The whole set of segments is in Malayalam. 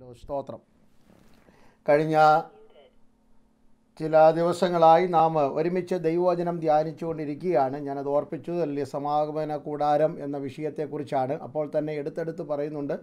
ഹലോ സ്തോത്രം കഴിഞ്ഞ ചില ദിവസങ്ങളായി നാം ഒരുമിച്ച് ദൈവവചനം ധ്യാനിച്ചുകൊണ്ടിരിക്കുകയാണ് ഞാനത് ഓർപ്പിച്ചു അല്ലേ സമാഗമന കൂടാരം എന്ന വിഷയത്തെക്കുറിച്ചാണ് അപ്പോൾ തന്നെ എടുത്തെടുത്ത് പറയുന്നുണ്ട്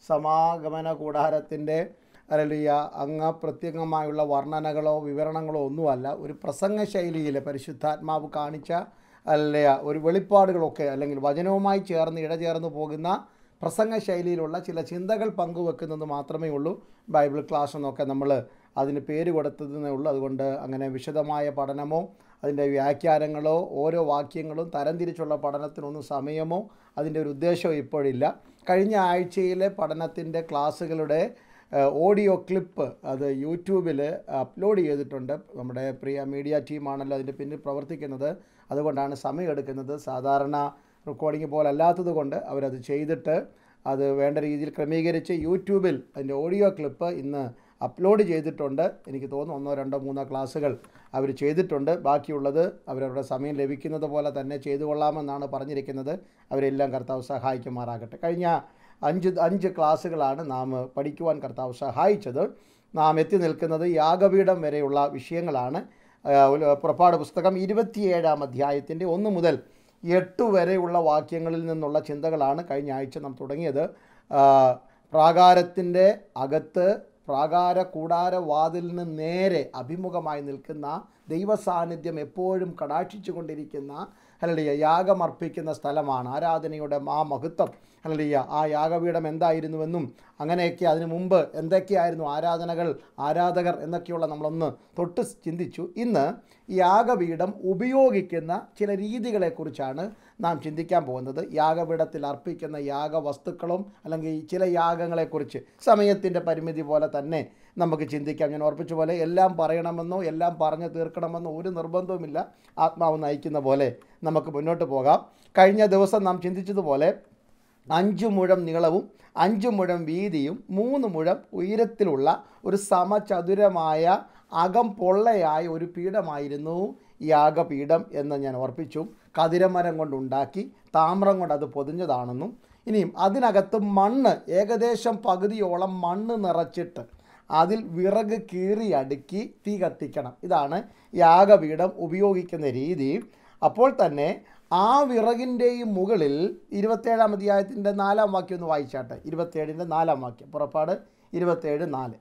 സമാഗമന കൂടാരത്തിൻ്റെ അല്ലെങ്കിൽ അങ്ങ് പ്രത്യേകമായുള്ള വർണ്ണനകളോ വിവരണങ്ങളോ ഒന്നുമല്ല ഒരു പ്രസംഗ ശൈലിയിൽ പരിശുദ്ധാത്മാവ് കാണിച്ച അല്ലേ ഒരു വെളിപ്പാടുകളൊക്കെ അല്ലെങ്കിൽ വചനവുമായി ചേർന്ന് ഇടചേർന്ന് പോകുന്ന പ്രസംഗ ശൈലിയിലുള്ള ചില ചിന്തകൾ പങ്കുവെക്കുന്നത് മാത്രമേ ഉള്ളൂ ബൈബിൾ ക്ലാസ് എന്നൊക്കെ നമ്മൾ അതിന് പേര് കൊടുത്തതേ ഉള്ളൂ അതുകൊണ്ട് അങ്ങനെ വിശദമായ പഠനമോ അതിൻ്റെ വ്യാഖ്യാനങ്ങളോ ഓരോ വാക്യങ്ങളും തരംതിരിച്ചുള്ള പഠനത്തിനൊന്നും സമയമോ അതിൻ്റെ ഒരു ഉദ്ദേശമോ ഇപ്പോഴില്ല കഴിഞ്ഞ ആഴ്ചയിലെ പഠനത്തിൻ്റെ ക്ലാസ്സുകളുടെ ഏഹ്, ഓഡിയോ ക്ലിപ്പ് അത് യൂട്യൂബിൽ അപ്ലോഡ് ചെയ്തിട്ടുണ്ട് നമ്മുടെ പ്രിയ മീഡിയ ടീമാണല്ലോ അതിൻ്റെ പിന്നിൽ പ്രവർത്തിക്കുന്നത് അതുകൊണ്ടാണ് സമയമെടുക്കുന്നത് സാധാരണ റെക്കോർഡിംഗ് പോലെ അല്ലാത്തത് കൊണ്ട് അവരത് ചെയ്തിട്ട് അത് വേണ്ട രീതിയിൽ ക്രമീകരിച്ച് യൂട്യൂബിൽ അതിൻ്റെ ഓഡിയോ ക്ലിപ്പ് ഇന്ന് അപ്ലോഡ് ചെയ്തിട്ടുണ്ട് എനിക്ക് തോന്നുന്നു ഒന്നോ രണ്ടോ മൂന്നോ ക്ലാസ്സുകൾ അവർ ചെയ്തിട്ടുണ്ട് ബാക്കിയുള്ളത് അവരവരുടെ സമയം ലഭിക്കുന്നത് പോലെ തന്നെ ചെയ്തു കൊള്ളാമെന്നാണ് പറഞ്ഞിരിക്കുന്നത് അവരെല്ലാം കർത്താവ് സഹായിക്കുമാറാകട്ടെ കഴിഞ്ഞ അഞ്ച് അഞ്ച് ക്ലാസ്സുകളാണ് നാം പഠിക്കുവാൻ കർത്താവ് സഹായിച്ചത് നാം എത്തി നിൽക്കുന്നത് യാഗപീഠം വരെയുള്ള വിഷയങ്ങളാണ് ആ, ഒരു പുറപ്പാട് പുസ്തകം ഇരുപത്തിയേഴാം അധ്യായത്തിൻ്റെ ഒന്ന് മുതൽ എട്ട് വരെയുള്ള വാക്യങ്ങളിൽ നിന്നുള്ള ചിന്തകളാണ് കഴിഞ്ഞ ആഴ്ച നാം തുടങ്ങിയത് ആ, പ്രാകാരത്തിൻ്റെ അകത്ത് പ്രാകാര കൂടാര വാതിലിന് നേരെ അഭിമുഖമായി നിൽക്കുന്ന ദൈവ സാന്നിധ്യം എപ്പോഴും കടാക്ഷിച്ചു കൊണ്ടിരിക്കുന്ന അല്ലടിയ യാഗമർപ്പിക്കുന്ന സ്ഥലമാണ് ആരാധനയുടെ ആ മഹത്വം അല്ലടിയ ആ യാഗപീഠം എന്തായിരുന്നുവെന്നും അങ്ങനെയൊക്കെ അതിനു മുമ്പ് എന്തൊക്കെയായിരുന്നു ആരാധനകൾ ആരാധകർ എന്നൊക്കെയുള്ള നമ്മളൊന്ന് തൊട്ട് ചിന്തിച്ചു ഇന്ന് യാഗപീഠം ഉപയോഗിക്കുന്ന ചില രീതികളെക്കുറിച്ചാണ് നാം ചിന്തിക്കാൻ പോകുന്നത് യാഗപീഠത്തിൽ അർപ്പിക്കുന്ന യാഗവസ്തുക്കളും അല്ലെങ്കിൽ ചില യാഗങ്ങളെക്കുറിച്ച് സമയത്തിൻ്റെ പരിമിതി പോലെ തന്നെ നമുക്ക് ചിന്തിക്കാം ഞാൻ ഓർപ്പിച്ച പോലെ എല്ലാം പറയണമെന്നോ എല്ലാം പറഞ്ഞു തീർക്കണമെന്നോ ഒരു നിർബന്ധവുമില്ല ആത്മാവ് നയിക്കുന്ന പോലെ നമുക്ക് മുന്നോട്ട് പോകാം കഴിഞ്ഞ ദിവസം നാം ചിന്തിച്ചതുപോലെ അഞ്ച് മുഴം നീളവും അഞ്ച് മുഴം വീതിയും മൂന്ന് മുഴം ഉയരത്തിലുള്ള ഒരു സമചതുരമായ അകം പൊള്ളയായ ഒരു പീഠമായിരുന്നു യാഗപീഠം എന്ന് ഞാൻ ഓർപ്പിച്ചു കതിരമരം കൊണ്ടുണ്ടാക്കി താമ്രം കൊണ്ട് അത് പൊതിഞ്ഞതാണെന്നും ഇനിയും അതിനകത്ത് മണ്ണ് ഏകദേശം പകുതിയോളം മണ്ണ് നിറച്ചിട്ട് അതിൽ വിറക് കീറി അടുക്കി തീ കത്തിക്കണം ഇതാണ് യാഗപീഠം ഉപയോഗിക്കുന്ന രീതി അപ്പോൾ തന്നെ ആ വിറകിൻ്റെയും മുകളിൽ ഇരുപത്തേഴാം അധ്യായത്തിൻ്റെ നാലാം വാക്യം ഒന്ന് വായിച്ചാട്ടെ ഇരുപത്തേഴിൻ്റെ നാലാം വാക്യം പുറപ്പാട് ഇരുപത്തേഴ് നാല്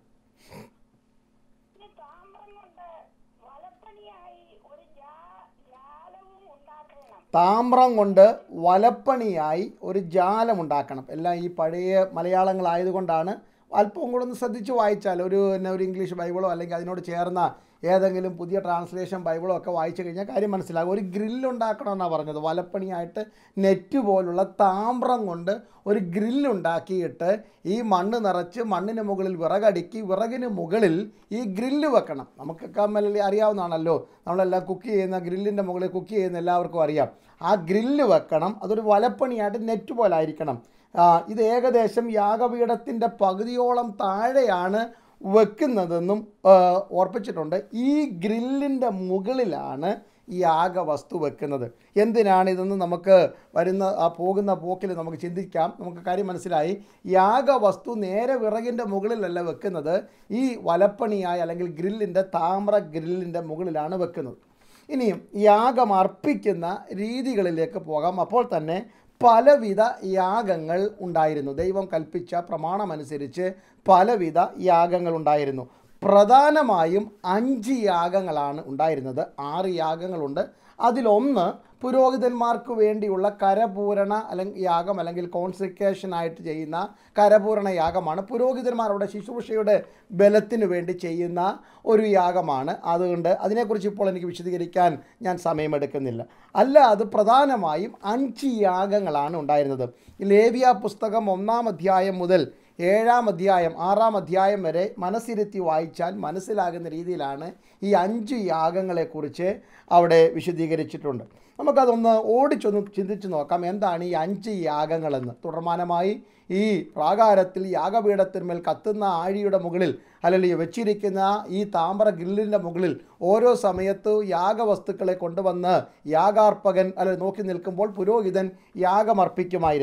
ഈ താമ്രം കൊണ്ട് വലപ്പണിയായി ഒരു ജാ- ജാലവും ഉണ്ടാക്കണം താമ്രം കൊണ്ട് വലപ്പണിയായി ഒരു ജാലമുണ്ടാക്കണം എല്ലാം ഈ പഴയ മലയാളങ്ങളായതുകൊണ്ടാണ് അല്പം കൂടെ ഒന്ന് ശ്രദ്ധിച്ച് വായിച്ചാൽ ഒരു പിന്നെ ഒരു ഇംഗ്ലീഷ് ബൈബിളോ അല്ലെങ്കിൽ അതിനോട് ചേർന്ന ഏതെങ്കിലും പുതിയ ട്രാൻസ്ലേഷൻ ബൈബിളോ ഒക്കെ വായിച്ചു കഴിഞ്ഞാൽ കാര്യം മനസ്സിലാകും ഒരു ഗ്രില്ലുണ്ടാക്കണമെന്നാണ് പറഞ്ഞത് വലപ്പണിയായിട്ട് നെറ്റ് പോലുള്ള താമ്രം കൊണ്ട് ഒരു ഗ്രില്ലുണ്ടാക്കിയിട്ട് ഈ മണ്ണ് നിറച്ച് മണ്ണിന് മുകളിൽ വിറകടുക്കി വിറകിന് മുകളിൽ ഈ ഗ്രില്ല് വെക്കണം നമുക്കൊക്കെ മെല്ലെ അറിയാവുന്നതാണല്ലോ നമ്മളെല്ലാം കുക്ക് ചെയ്യുന്ന ഗ്രില്ലിൻ്റെ മുകളിൽ കുക്ക് ചെയ്യുന്ന എല്ലാവർക്കും അറിയാം ആ ഗ്രില്ല് വെക്കണം അതൊരു വലപ്പണിയായിട്ട് നെറ്റ് പോലെ ആയിരിക്കണം ആ, ഇത് ഏകദേശം യാഗപീഠത്തിൻ്റെ പകുതിയോളം താഴെയാണ് വെക്കുന്നതെന്നും ആ, ഓർപ്പിച്ചിട്ടുണ്ട് ഈ ഗ്രില്ലിൻ്റെ മുകളിലാണ് ഈ യാഗവസ്തു വെക്കുന്നത് എന്തിനാണ് ഇതെന്ന് നമുക്ക് വരുന്ന ആ പോകുന്ന പോക്കിൽ നമുക്ക് ചിന്തിക്കാം നമുക്ക് കാര്യം മനസ്സിലായി യാഗവസ്തു നേരെ വിറകിൻ്റെ മുകളിലല്ല വെക്കുന്നത് ഈ വലപ്പണിയായ അല്ലെങ്കിൽ ഗ്രില്ലിൻ്റെ താമ്ര ഗ്രില്ലിൻ്റെ മുകളിലാണ് വെക്കുന്നത് ഇനിയും യാഗം അർപ്പിക്കുന്ന രീതികളിലേക്ക് പോകാം അപ്പോൾ തന്നെ പലവിധ യാഗങ്ങൾ ഉണ്ടായിരുന്നു ദൈവം കൽപ്പിച്ച പ്രമാണമനുസരിച്ച് പലവിധ യാഗങ്ങൾ ഉണ്ടായിരുന്നു പ്രധാനമായും അഞ്ച് യാഗങ്ങളാണ് ഉണ്ടായിരുന്നത് ആറ് യാഗങ്ങളുണ്ട് അതിലൊന്ന് പുരോഹിതന്മാർക്ക് വേണ്ടിയുള്ള കരപൂരണ അല്ലെങ്കിൽ യാഗം അല്ലെങ്കിൽ കോൺസിക്രേഷൻ ആയിട്ട് ചെയ്യുന്ന കരപൂരണ യാഗമാണ് പുരോഹിതന്മാരുടെ ശുശ്രൂഷയുടെ ബലത്തിന് വേണ്ടി ചെയ്യുന്ന ഒരു യാഗമാണ് അതുകൊണ്ട് അതിനെക്കുറിച്ച് ഇപ്പോൾ എനിക്ക് വിശദീകരിക്കാൻ ഞാൻ സമയമെടുക്കുന്നില്ല അല്ല അത് പ്രധാനമായും അഞ്ച് യാഗങ്ങളാണ് ഉണ്ടായിരുന്നത് ലേവിയ പുസ്തകം ഒന്നാം അധ്യായം മുതൽ ഏഴാം അധ്യായം ആറാം അധ്യായം വരെ മനസ്സിരുത്തി വായിച്ചാൽ മനസ്സിലാകുന്ന രീതിയിലാണ് ഈ അഞ്ച് യാഗങ്ങളെക്കുറിച്ച് അവിടെ വിശദീകരിച്ചിട്ടുണ്ട് നമുക്കതൊന്ന് ഓടിച്ചൊന്ന് ചിന്തിച്ച് നോക്കാം എന്താണ് ഈ അഞ്ച് യാഗങ്ങളെന്ന് തുടർമാനമായി ഈ പ്രാകാരത്തിൽ യാഗപീഠത്തിന്മേൽ കത്തുന്ന ആഴിയുടെ മുകളിൽ അല്ലെങ്കിൽ വെച്ചിരിക്കുന്ന ഈ താമ്ര ഗ്രില്ലിൻ്റെ മുകളിൽ ഓരോ സമയത്ത് യാഗവസ്തുക്കളെ കൊണ്ടുവന്ന് യാഗാർപ്പകൻ അല്ലെങ്കിൽ നോക്കി നിൽക്കുമ്പോൾ പുരോഹിതൻ യാഗമർപ്പിക്കുമായിരുന്നു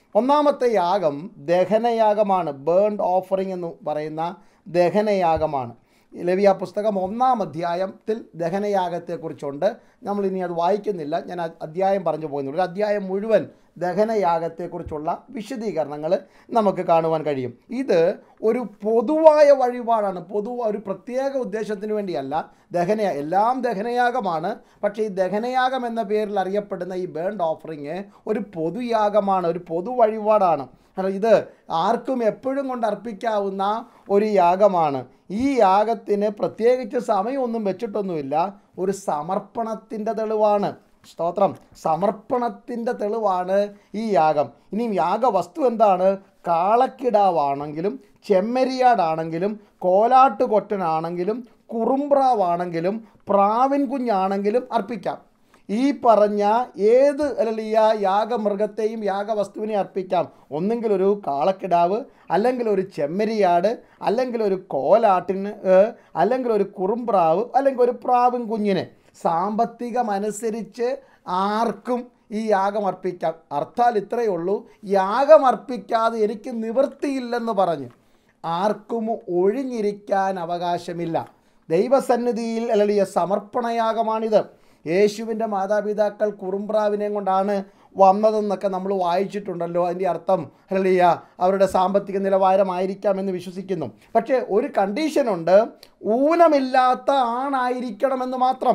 ഒന്നാമത്തെ യാഗം ദഹനയാഗമാണ് ബേൺഡ് ഓഫറിംഗ് എന്ന് പറയുന്ന ദഹനയാഗമാണ് ലവിയ പുസ്തകം ഒന്നാം അധ്യായത്തിൽ ദഹനയാഗത്തെക്കുറിച്ചുണ്ട് നമ്മൾ ഇനി അത് വായിക്കുന്നില്ല ഞാൻ ആ അധ്യായം പറഞ്ഞു പോകുന്നുള്ളൂ ഒരു അധ്യായം മുഴുവൻ ദഹനയാഗത്തെക്കുറിച്ചുള്ള വിശദീകരണങ്ങൾ നമുക്ക് കാണുവാൻ കഴിയും ഇത് ഒരു പൊതുവായ വഴിപാടാണ് പൊതു ഒരു പ്രത്യേക ഉദ്ദേശത്തിന് വേണ്ടിയല്ല ദഹന എല്ലാം ദഹനയാഗമാണ് പക്ഷേ ഈ ദഹനയാഗം എന്ന പേരിൽ അറിയപ്പെടുന്ന ഈ ബേൺഡ് ഓഫറിങ് ഒരു പൊതുയാഗമാണ് ഒരു പൊതു വഴിപാടാണ് കാരണം ഇത് ആർക്കും എപ്പോഴും കൊണ്ട് അർപ്പിക്കാവുന്ന ഒരു യാഗമാണ് ഈ യാഗത്തിന് പ്രത്യേകിച്ച് സമയമൊന്നും വെച്ചിട്ടൊന്നുമില്ല ഒരു സമർപ്പണത്തിൻ്റെ തെളിവാണ് സ്തോത്രം സമർപ്പണത്തിൻ്റെ തെളിവാണ് ഈ യാഗം ഇനിയും യാഗവസ്തു എന്താണ് കാളക്കിടാവാണെങ്കിലും ചെമ്മരിയാടാണെങ്കിലും കോലാട്ടുകൊറ്റനാണെങ്കിലും കുറുമ്പ്രാവാണെങ്കിലും പ്രാവിൻ കുഞ്ഞാണെങ്കിലും അർപ്പിക്കാം ഈ പറഞ്ഞ ഏത് അല്ലെങ്കിൽ ഈ ആ യാഗമൃഗത്തെയും യാഗവസ്തുവിനെ അർപ്പിക്കാം ഒന്നെങ്കിൽ ഒരു കാളക്കിടാവ് അല്ലെങ്കിൽ ഒരു ചെമ്മരിയാട് അല്ലെങ്കിൽ ഒരു കോലാട്ടിന് ഏഹ്, അല്ലെങ്കിൽ ഒരു കുറുമ്പ്രാവ് അല്ലെങ്കിൽ ഒരു പ്രാവും കുഞ്ഞിന് സാമ്പത്തികമനുസരിച്ച് ആർക്കും ഈ യാഗം അർപ്പിക്കാം അർത്ഥാൽ ഇത്രയേ ഉള്ളൂ യാഗം അർപ്പിക്കാതെ എനിക്ക് നിവൃത്തിയില്ലെന്ന് പറഞ്ഞു ആർക്കും ഒഴിഞ്ഞിരിക്കാൻ അവകാശമില്ല ദൈവസന്നിധിയിൽ അല്ലെങ്കിൽ ഈ സമർപ്പണയാഗമാണിത് യേശുവിൻ്റെ മാതാപിതാക്കൾ കുറുമ്പ്രാവിനെ കൊണ്ടാണ് വന്നതെന്നൊക്കെ നമ്മൾ വായിച്ചിട്ടുണ്ടല്ലോ അതിൻ്റെ അർത്ഥം ഹലിയ അവരുടെ സാമ്പത്തിക നിലവാരമായിരിക്കാമെന്ന് വിശ്വസിക്കുന്നു പക്ഷേ ഒരു കണ്ടീഷനുണ്ട് ഊനമില്ലാത്ത ആണായിരിക്കണമെന്ന് മാത്രം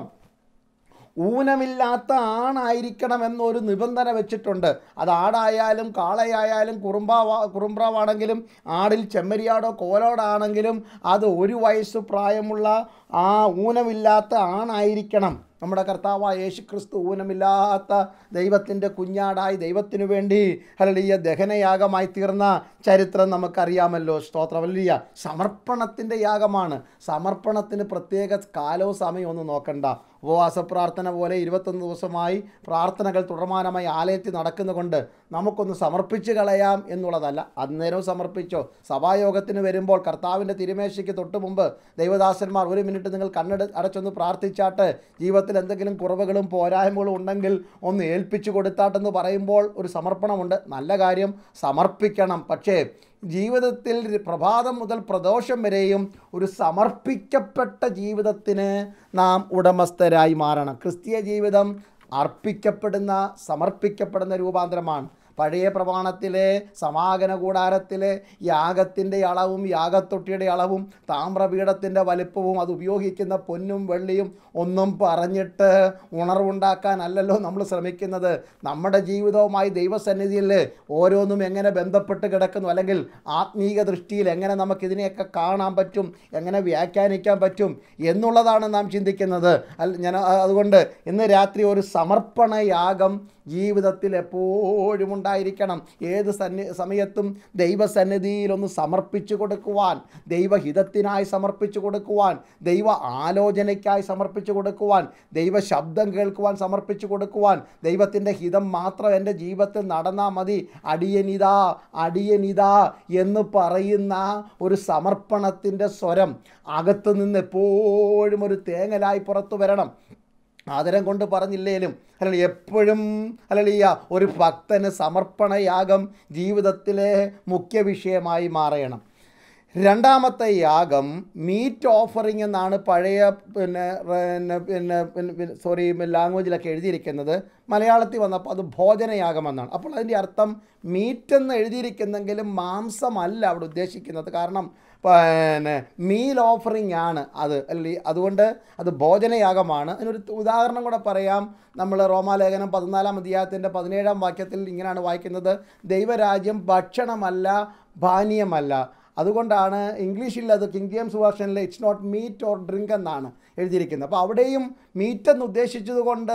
ഊനമില്ലാത്ത ആണായിരിക്കണം എന്നൊരു നിബന്ധന വെച്ചിട്ടുണ്ട് അത് ആടായാലും കാളയായാലും കുറുമ്പാവാ കുറുമ്പ്രാവാണെങ്കിലും ആടിൽ ചെമ്മരിയാടോ കോലോടാണെങ്കിലും അത് ഒരു വയസ്സ് പ്രായമുള്ള ആ ഊനമില്ലാത്ത ആണായിരിക്കണം നമ്മുടെ കർത്താവായ യേശു ക്രിസ്തു ഊനമില്ലാത്ത ദൈവത്തിൻ്റെ കുഞ്ഞാടായി ദൈവത്തിനു വേണ്ടി ഹലിയ ദഹനയാഗമായി തീർന്ന ചരിത്രം നമുക്കറിയാമല്ലോ സ്തോത്രവല്ലിയ സമർപ്പണത്തിൻ്റെ യാഗമാണ് സമർപ്പണത്തിന് പ്രത്യേക കാലവും സമയവും ഒന്നും നോക്കണ്ട ഉപവാസ പ്രാർത്ഥന പോലെ ഇരുപത്തൊന്ന് ദിവസമായി പ്രാർത്ഥനകൾ തുടർമാനമായി ആലയത്തിൽ നടക്കുന്നതുകൊണ്ട് നമുക്കൊന്ന് സമർപ്പിച്ച് കളയാം എന്നുള്ളതല്ല അന്നേരവും സമർപ്പിച്ചോ സഭായോഗത്തിന് വരുമ്പോൾ കർത്താവിൻ്റെ തിരുമേശയ്ക്ക് തൊട്ട് മുമ്പ് ദൈവദാസന്മാർ ഒരു മിനിറ്റ് നിങ്ങൾ കണ്ണട അടച്ചൊന്ന് പ്രാർത്ഥിച്ചാട്ട് ജീവിതത്തിൽ എന്തെങ്കിലും കുറവുകളും പോരായ്മകളും ഉണ്ടെങ്കിൽ ഒന്ന് ഏൽപ്പിച്ചു കൊടുത്താട്ടെന്ന് പറയുമ്പോൾ ഒരു സമർപ്പണമുണ്ട് നല്ല കാര്യം സമർപ്പിക്കണം പക്ഷേ ജീവിതത്തിൽ പ്രഭാതം മുതൽ പ്രദോഷം വരെയും ഒരു സമർപ്പിക്കപ്പെട്ട ജീവിതത്തിന് നാം ഉടമസ്ഥരായി മാറണം ക്രിസ്തീയ ജീവിതം അർപ്പിക്കപ്പെടുന്ന സമർപ്പിക്കപ്പെടുന്ന രൂപാന്തരമാണ് പഴയ പ്രമാണത്തിലെ സമാഗമ കൂടാരത്തിലെ യാഗത്തിൻ്റെ അളവും യാഗത്തൊട്ടിയുടെ അളവും താമ്രപീഠത്തിൻ്റെ വലിപ്പവും അത് ഉപയോഗിക്കുന്ന പൊന്നും വെള്ളിയും ഒന്നും പറഞ്ഞിട്ട് ഉണർവുണ്ടാക്കാനല്ലല്ലോ നമ്മൾ ശ്രമിക്കുന്നത് നമ്മുടെ ജീവിതവുമായി ദൈവസന്നിധിയിൽ ഓരോന്നും എങ്ങനെ ബന്ധപ്പെട്ട് കിടക്കുന്നു അല്ലെങ്കിൽ ആത്മീക ദൃഷ്ടിയിൽ എങ്ങനെ നമുക്കിതിനെയൊക്കെ കാണാൻ പറ്റും എങ്ങനെ വ്യാഖ്യാനിക്കാൻ പറ്റും എന്നുള്ളതാണ് നാം ചിന്തിക്കുന്നത് അല്ല ഞാൻ അതുകൊണ്ട് ഇന്ന് രാത്രി ഒരു സമർപ്പണ യാഗം ജീവിതത്തിൽ എപ്പോഴും ഉണ്ടായിരിക്കണം ഏത് സന്നി സമയത്തും ദൈവസന്നിധിയിൽ ഒന്ന് സമർപ്പിച്ചു കൊടുക്കുവാൻ ദൈവഹിതത്തിനായി സമർപ്പിച്ചു കൊടുക്കുവാൻ ദൈവ ആലോചനയ്ക്കായി സമർപ്പിച്ചു കൊടുക്കുവാൻ ദൈവ ശബ്ദം കേൾക്കുവാൻ സമർപ്പിച്ചു കൊടുക്കുവാൻ ദൈവത്തിൻ്റെ ഹിതം മാത്രം എൻ്റെ ജീവിതത്തിൽ നടന്നാൽ മതി അടിയനിതാ അടിയനിതാ എന്ന് പറയുന്ന ഒരു സമർപ്പണത്തിൻ്റെ സ്വരം അകത്തു നിന്ന് എപ്പോഴും ഒരു തേങ്ങലായി പുറത്തു വരണം ആദരം കൊണ്ട് പറഞ്ഞില്ലേലും അല്ലെങ്കിൽ എപ്പോഴും അല്ലെങ്കിൽ ഒരു ഭക്തന് സമർപ്പണയാഗം ജീവിതത്തിലെ മുഖ്യ വിഷയമായി മാറണം രണ്ടാമത്തെ യാഗം മീറ്റ് ഓഫറിംഗ് എന്നാണ് പഴയ പിന്നെ പിന്നെ പിന്നെ പിന്നെ സോറി ലാംഗ്വേജിലൊക്കെ എഴുതിയിരിക്കുന്നത് മലയാളത്തിൽ വന്നപ്പോൾ അത് ഭോജനയാഗമെന്നാണ് അപ്പോൾ അതിൻ്റെ അർത്ഥം മീറ്റ് എന്ന് എഴുതിയിരിക്കുന്നെങ്കിലും മാംസമല്ല അവിടെ ഉദ്ദേശിക്കുന്നത് കാരണം പിന്നെ മീൽ ഓഫറിംഗ് ആണ് അത് അല്ലേ അതുകൊണ്ട് അത് ഭോജനയാഗമാണ് അതിനൊരു ഉദാഹരണം കൂടെ പറയാം നമ്മൾ റോമാലേഖനം പതിനാലാം അധ്യായത്തിൻ്റെ പതിനേഴാം വാക്യത്തിൽ ഇങ്ങനെയാണ് വായിക്കുന്നത് ദൈവരാജ്യം ഭക്ഷണമല്ല പാനീയമല്ല അതുകൊണ്ടാണ് ഇംഗ്ലീഷിൽ അത് കിങ് ജെയിംസ് വേർഷനിൽ it's not meat or drink എന്നാണ് എഴുതിയിരിക്കുന്നത് അപ്പോൾ അവിടെയും മീറ്റ് എന്ന് ഉദ്ദേശിച്ചത് കൊണ്ട്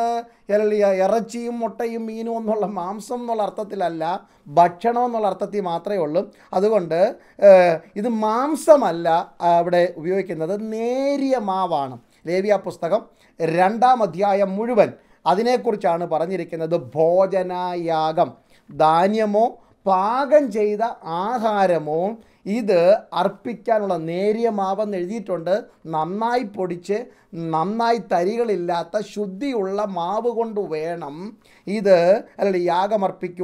ഇറച്ചിയും മുട്ടയും മീനും എന്നുള്ള മാംസം എന്നുള്ള അർത്ഥത്തിലല്ല ഭക്ഷണം എന്നുള്ള അർത്ഥത്തിൽ മാത്രമേ ഉള്ളൂ അതുകൊണ്ട് ഏഹ്, ഇത് മാംസമല്ല ആ, അവിടെ ഉപയോഗിക്കുന്നത് നേരിയ മാവാണ് ലേവിയ പുസ്തകം രണ്ടാം അധ്യായം മുഴുവൻ അതിനെക്കുറിച്ചാണ് പറഞ്ഞിരിക്കുന്നത് ഭോജനയാഗം ധാന്യമോ പാകം ചെയ്ത ആഹാരമോ ഇത് അർപ്പിക്കാനുള്ള നേരിയ മാവെന്ന് എഴുതിയിട്ടുണ്ട് നന്നായി പൊടിച്ച് നന്നായി തരികളില്ലാത്ത ശുദ്ധിയുള്ള മാവ് കൊണ്ട് വേണം ഇത് അല്ലെങ്കിൽ യാഗമർപ്പിക്കുവാൻ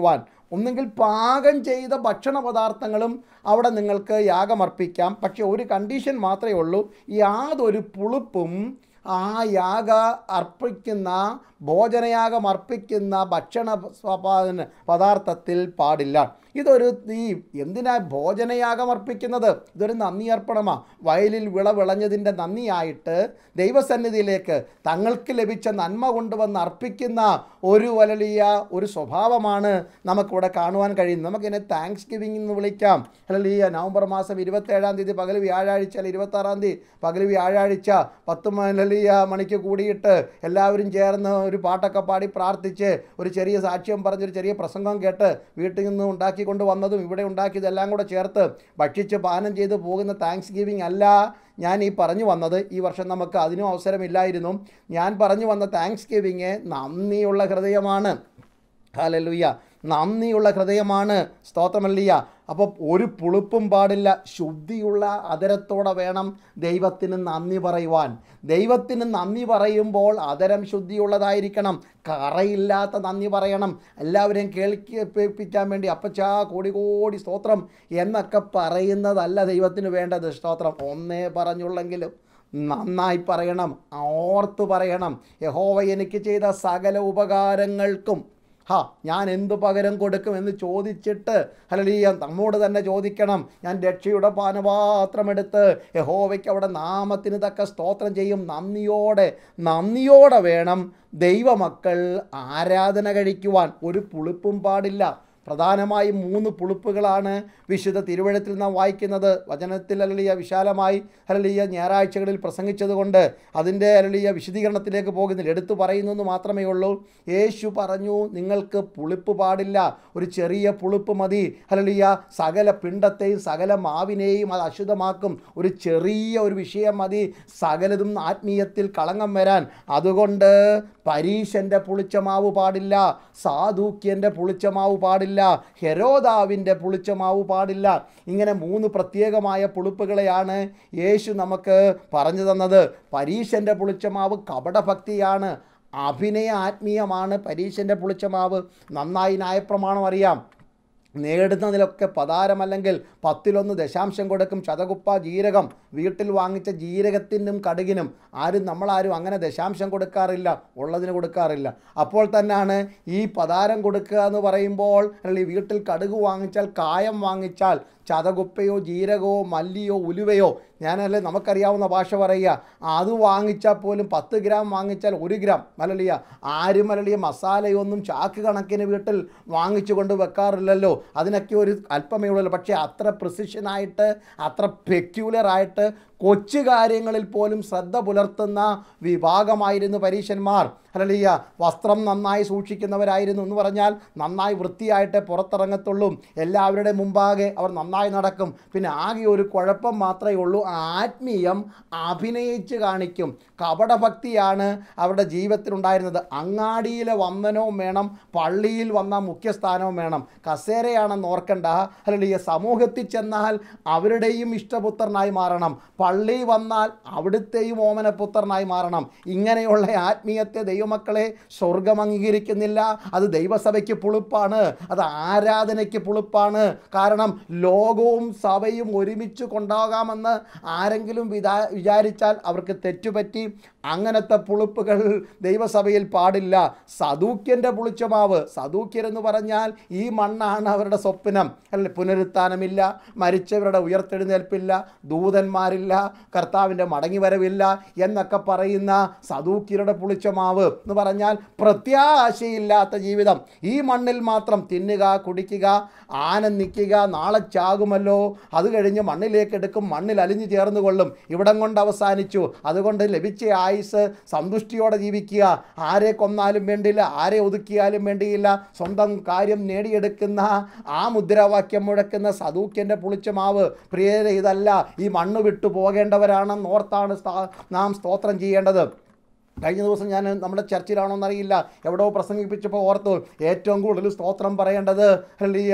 ഒന്നുകിൽ പാകം ചെയ്ത ഭക്ഷണ പദാർത്ഥങ്ങളും അവിടെ നിങ്ങൾക്ക് യാഗമർപ്പിക്കാം പക്ഷേ ഒരു കണ്ടീഷൻ മാത്രമേ ഉള്ളൂ യാതൊരു പുളിപ്പും ആ യാഗ അർപ്പിക്കുന്ന ഭോജനയാഗം അർപ്പിക്കുന്ന ഭക്ഷണ സ്വപാദന പദാർത്ഥത്തിൽ പാടില്ല ഇതൊരു ഈ എന്തിനാ ഭോജനയാഗം അർപ്പിക്കുന്നത് ഇതൊരു നന്ദി അർപ്പണമാണ് വയലിൽ വിള വിളഞ്ഞതിൻ്റെ നന്ദിയായിട്ട് ദൈവസന്നിധിയിലേക്ക് തങ്ങൾക്ക് ലഭിച്ച നന്മ കൊണ്ടുവന്ന് അർപ്പിക്കുന്ന ഒരു വലിയ ഒരു സ്വഭാവമാണ് നമുക്കിവിടെ കാണുവാൻ കഴിയുന്നത് നമുക്കിതിനെ താങ്ക്സ് ഗിവിംഗ് എന്ന് വിളിക്കാം അല്ലെങ്കിൽ നവംബർ മാസം ഇരുപത്തേഴാം തീയതി പകൽ വ്യാഴാഴ്ച അല്ലെങ്കിൽ ഇരുപത്താറാം തീയതി പകൽ വ്യാഴാഴ്ച പത്ത് മലിയ മണിക്ക് കൂടിയിട്ട് എല്ലാവരും ചേർന്ന് ഒരു പാട്ടൊക്കെ പാടി പ്രാർത്ഥിച്ച് ഒരു ചെറിയ സാക്ഷ്യം പറഞ്ഞൊരു ചെറിയ പ്രസംഗം കേട്ട് വീട്ടിൽ നിന്ന് ഉണ്ടാക്കിക്കൊണ്ട് വന്നതും ഇവിടെ ഉണ്ടാക്കിയതെല്ലാം കൂടെ ചേർത്ത് ഭക്ഷിച്ച് പാനം ചെയ്ത് പോകുന്ന താങ്ക്സ് ഗിവിംഗ് അല്ല ഞാൻ ഈ പറഞ്ഞു വന്നത് ഈ വർഷം നമുക്ക് അതിനും അവസരമില്ലായിരുന്നു ഞാൻ പറഞ്ഞു വന്ന താങ്ക്സ് ഗിവിങ് നന്ദിയുള്ള ഹൃദയമാണ് ഹാലലുയ്യ നന്ദിയുള്ള ഹൃദയമാണ് സ്തോത്രമല്ലിയ അപ്പോൾ ഒരു പുളിപ്പും പാടില്ല ശുദ്ധിയുള്ള അതരത്തോടെ വേണം ദൈവത്തിന് നന്ദി പറയുവാൻ ദൈവത്തിന് നന്ദി പറയുമ്പോൾ അതരം ശുദ്ധിയുള്ളതായിരിക്കണം കറയില്ലാത്ത നന്ദി പറയണം എല്ലാവരെയും കേൾപ്പിക്കാൻ വേണ്ടി അപ്പച്ചാ കോടി കോടി സ്തോത്രം എന്നൊക്കെ പറയുന്നതല്ല ദൈവത്തിന് വേണ്ടത് സ്തോത്രം ഒന്നേ പറഞ്ഞുള്ളെങ്കിലും നന്നായി പറയണം ഓർത്ത് പറയണം യഹോവ എനിക്ക് ചെയ്ത സകല ഉപകാരങ്ങൾക്കും ഹാ ഞാൻ എന്ത് പകരം കൊടുക്കും എന്ന് ചോദിച്ചിട്ട് ഹലലീയ നമ്മോട് തന്നെ ചോദിക്കണം ഞാൻ രക്ഷയുടെ പാനപാത്രമെടുത്ത് യഹോവയ്ക്ക് അവിടെ നാമത്തിന് തക്ക സ്തോത്രം ചെയ്യും നന്ദിയോടെ നന്ദിയോടെ വേണം ദൈവമക്കൾ ആരാധന കഴിക്കുവാൻ ഒരു പുളിപ്പും പാടില്ല പ്രധാനമായും മൂന്ന് പുളിപ്പുകളാണ് വിശുദ്ധ തിരുവഴുത്തിൽ നാം വായിക്കുന്നത് വചനത്തിൽ അരളിയ വിശാലമായി അരളിയ ഞായറാഴ്ചകളിൽ പ്രസംഗിച്ചതുകൊണ്ട് അതിൻ്റെ അരളിയ വിശദീകരണത്തിലേക്ക് പോകുന്നില്ല എടുത്തു പറയുന്നെന്ന് മാത്രമേ ഉള്ളൂ യേശു പറഞ്ഞു നിങ്ങൾക്ക് പുളിപ്പ് പാടില്ല ഒരു ചെറിയ പുളിപ്പ് മതി അരളിയ സകല പിണ്ടത്തെയും സകല മാവിനെയും അത് അശുദ്ധമാക്കും ഒരു ചെറിയ ഒരു വിഷയം മതി സകലതും ആത്മീയത്തിൽ കളങ്കം വരാൻ അതുകൊണ്ട് പരീശൻ്റെ പുളിച്ചമാവ് പാടില്ല സാധൂക്യൻ്റെ പുളിച്ചമാവ് പാടില്ല ഹെരോദാവിൻ്റെ പുളിച്ചമാവ് പാടില്ല ഇങ്ങനെ മൂന്ന് പ്രത്യേകമായ പുളിപ്പുകളെയാണ് യേശു നമുക്ക് പറഞ്ഞു തന്നത് പരീശൻ്റെ പുളിച്ചമാവ് കപടഭക്തിയാണ് അഭിനയ ആത്മീയമാണ് പരീശൻ്റെ പുളിച്ചമാവ് നന്നായി ന്യായപ്രമാണം അറിയാം നേടുന്നതിലൊക്കെ പതാരമല്ലെങ്കിൽ പത്തിലൊന്ന് ദശാംശം കൊടുക്കും ശതകുപ്പ ജീരകം വീട്ടിൽ വാങ്ങിച്ച ജീരകത്തിനും കടുകിനും ആരും നമ്മളാരും അങ്ങനെ ദശാംശം കൊടുക്കാറില്ല ഉള്ളതിന് കൊടുക്കാറില്ല അപ്പോൾ തന്നെയാണ് ഈ പതാരം കൊടുക്കുക എന്ന് പറയുമ്പോൾ അല്ലെങ്കിൽ വീട്ടിൽ കടുക് വാങ്ങിച്ചാൽ കായം വാങ്ങിച്ചാൽ ചതകുപ്പയോ ജീരകമോ മല്ലിയോ ഉലുവയോ ഞാനല്ലേ നമുക്കറിയാവുന്ന ഭാഷ പറയുക അത് വാങ്ങിച്ചാൽ പോലും പത്ത് ഗ്രാം വാങ്ങിച്ചാൽ ഒരു ഗ്രാം മലളിയ ആരും മലളിയ മസാലയൊന്നും ചാക്ക് കണക്കിന് വീട്ടിൽ വാങ്ങിച്ചു കൊണ്ട് വെക്കാറില്ലല്ലോ അതിനൊക്കെ ഒരു അല്പമേ ഉള്ളൂ പക്ഷേ അത്ര പ്രിസിഷനായിട്ട് അത്ര പെക്യുലറായിട്ട് കൊച്ചു കാര്യങ്ങളിൽ പോലും ശ്രദ്ധ പുലർത്തുന്ന വിഭാഗമായിരുന്നു പരീശന്മാർ അല്ലല്ല വസ്ത്രം നന്നായി സൂക്ഷിക്കുന്നവരായിരുന്നു എന്ന് പറഞ്ഞാൽ നന്നായി വൃത്തിയായിട്ട് പുറത്തിറങ്ങത്തുള്ളൂ എല്ലാവരുടെ മുമ്പാകെ അവർ നന്നായി നടക്കും പിന്നെ ആകെ ഒരു കുഴപ്പം മാത്രമേ ഉള്ളൂ ആത്മീയം അഭിനയിച്ച് കാണിക്കും കപടഭക്തിയാണ് അവരുടെ ജീവിതത്തിലുണ്ടായിരുന്നത് അങ്ങാടിയിലെ വന്ദനവും വേണം പള്ളിയിൽ വന്ന മുഖ്യസ്ഥാനവും വേണം കസേരയാണെന്ന് ഓർക്കണ്ട അല്ലല്ല സമൂഹത്തിൽ ചെന്നാൽ അവരുടെയും ഇഷ്ടപുത്രനായി മാറണം പള്ളി വന്നാൽ അവിടുത്തെയും ഓമനപുത്രനായി മാറണം ഇങ്ങനെയുള്ള ആത്മീയത്തെ ദൈവമക്കളെ സ്വർഗം അംഗീകരിക്കുന്നില്ല അത് ദൈവസഭയ്ക്ക് പുളിപ്പാണ് അത് ആരാധനയ്ക്ക് പുളിപ്പാണ് കാരണം ലോകവും സഭയും ഒരുമിച്ച് കൊണ്ടാകാമെന്ന് ആരെങ്കിലും വിചാ വിചാരിച്ചാൽ അവർക്ക് തെറ്റുപറ്റി അങ്ങനത്തെ പുളിപ്പുകൾ ദൈവസഭയിൽ പാടില്ല സദൂക്യൻ്റെ പുളിച്ചമാവ് സദൂക്യരെന്ന് പറഞ്ഞാൽ ഈ മണ്ണാണ് അവരുടെ സ്വപ്നം അല്ലെ പുനരുത്ഥാനമില്ല മരിച്ചവരുടെ ഉയർത്തെഴുന്നേൽപ്പില്ല ദൂതന്മാരില്ല കർത്താവിൻ്റെ മടങ്ങിവരവില്ല എന്നൊക്കെ പറയുന്ന സദൂക്യരുടെ പുളിച്ചമാവ് എന്ന് പറഞ്ഞാൽ പ്രത്യാശയില്ലാത്ത ജീവിതം ഈ മണ്ണിൽ മാത്രം തിന്നുക കുടിക്കുക ആനന്ദിക്കുക നാളെ ചാകുമല്ലോ അത് കഴിഞ്ഞ് മണ്ണിലേക്ക് എടുക്കും മണ്ണിൽ അലിഞ്ഞു ചേർന്ന് കൊള്ളും ഇവിടം കൊണ്ട് അവസാനിച്ചു അതുകൊണ്ട് ലഭിച്ച ആയുസ് സന്തുഷ്ടിയോടെ ജീവിക്കുക ആരെ കൊന്നാലും വേണ്ടില്ല ആരെ ഒതുക്കിയാലും വേണ്ടിയില്ല സ്വന്തം കാര്യം നേടിയെടുക്കുന്ന ആ മുദ്രാവാക്യം മുഴക്കുന്ന സദൂക്യൻ്റെ പുളിച്ച മാവ് പ്രിയരെ ഇതല്ല ഈ മണ്ണ് വിട്ടു പോകേണ്ടവരാണെന്ന് ഓർത്താണ് സ്ഥാ- നാം സ്തോത്രം ചെയ്യേണ്ടത് കഴിഞ്ഞ ദിവസം ഞാൻ നമ്മുടെ ചർച്ചിലാണോ എന്നറിയില്ല എവിടെയോ പ്രസംഗിപ്പിച്ചപ്പോൾ ഓർത്തു ഏറ്റവും കൂടുതൽ സ്തോത്രം പറയേണ്ടത് ഹല്ലേലൂയ,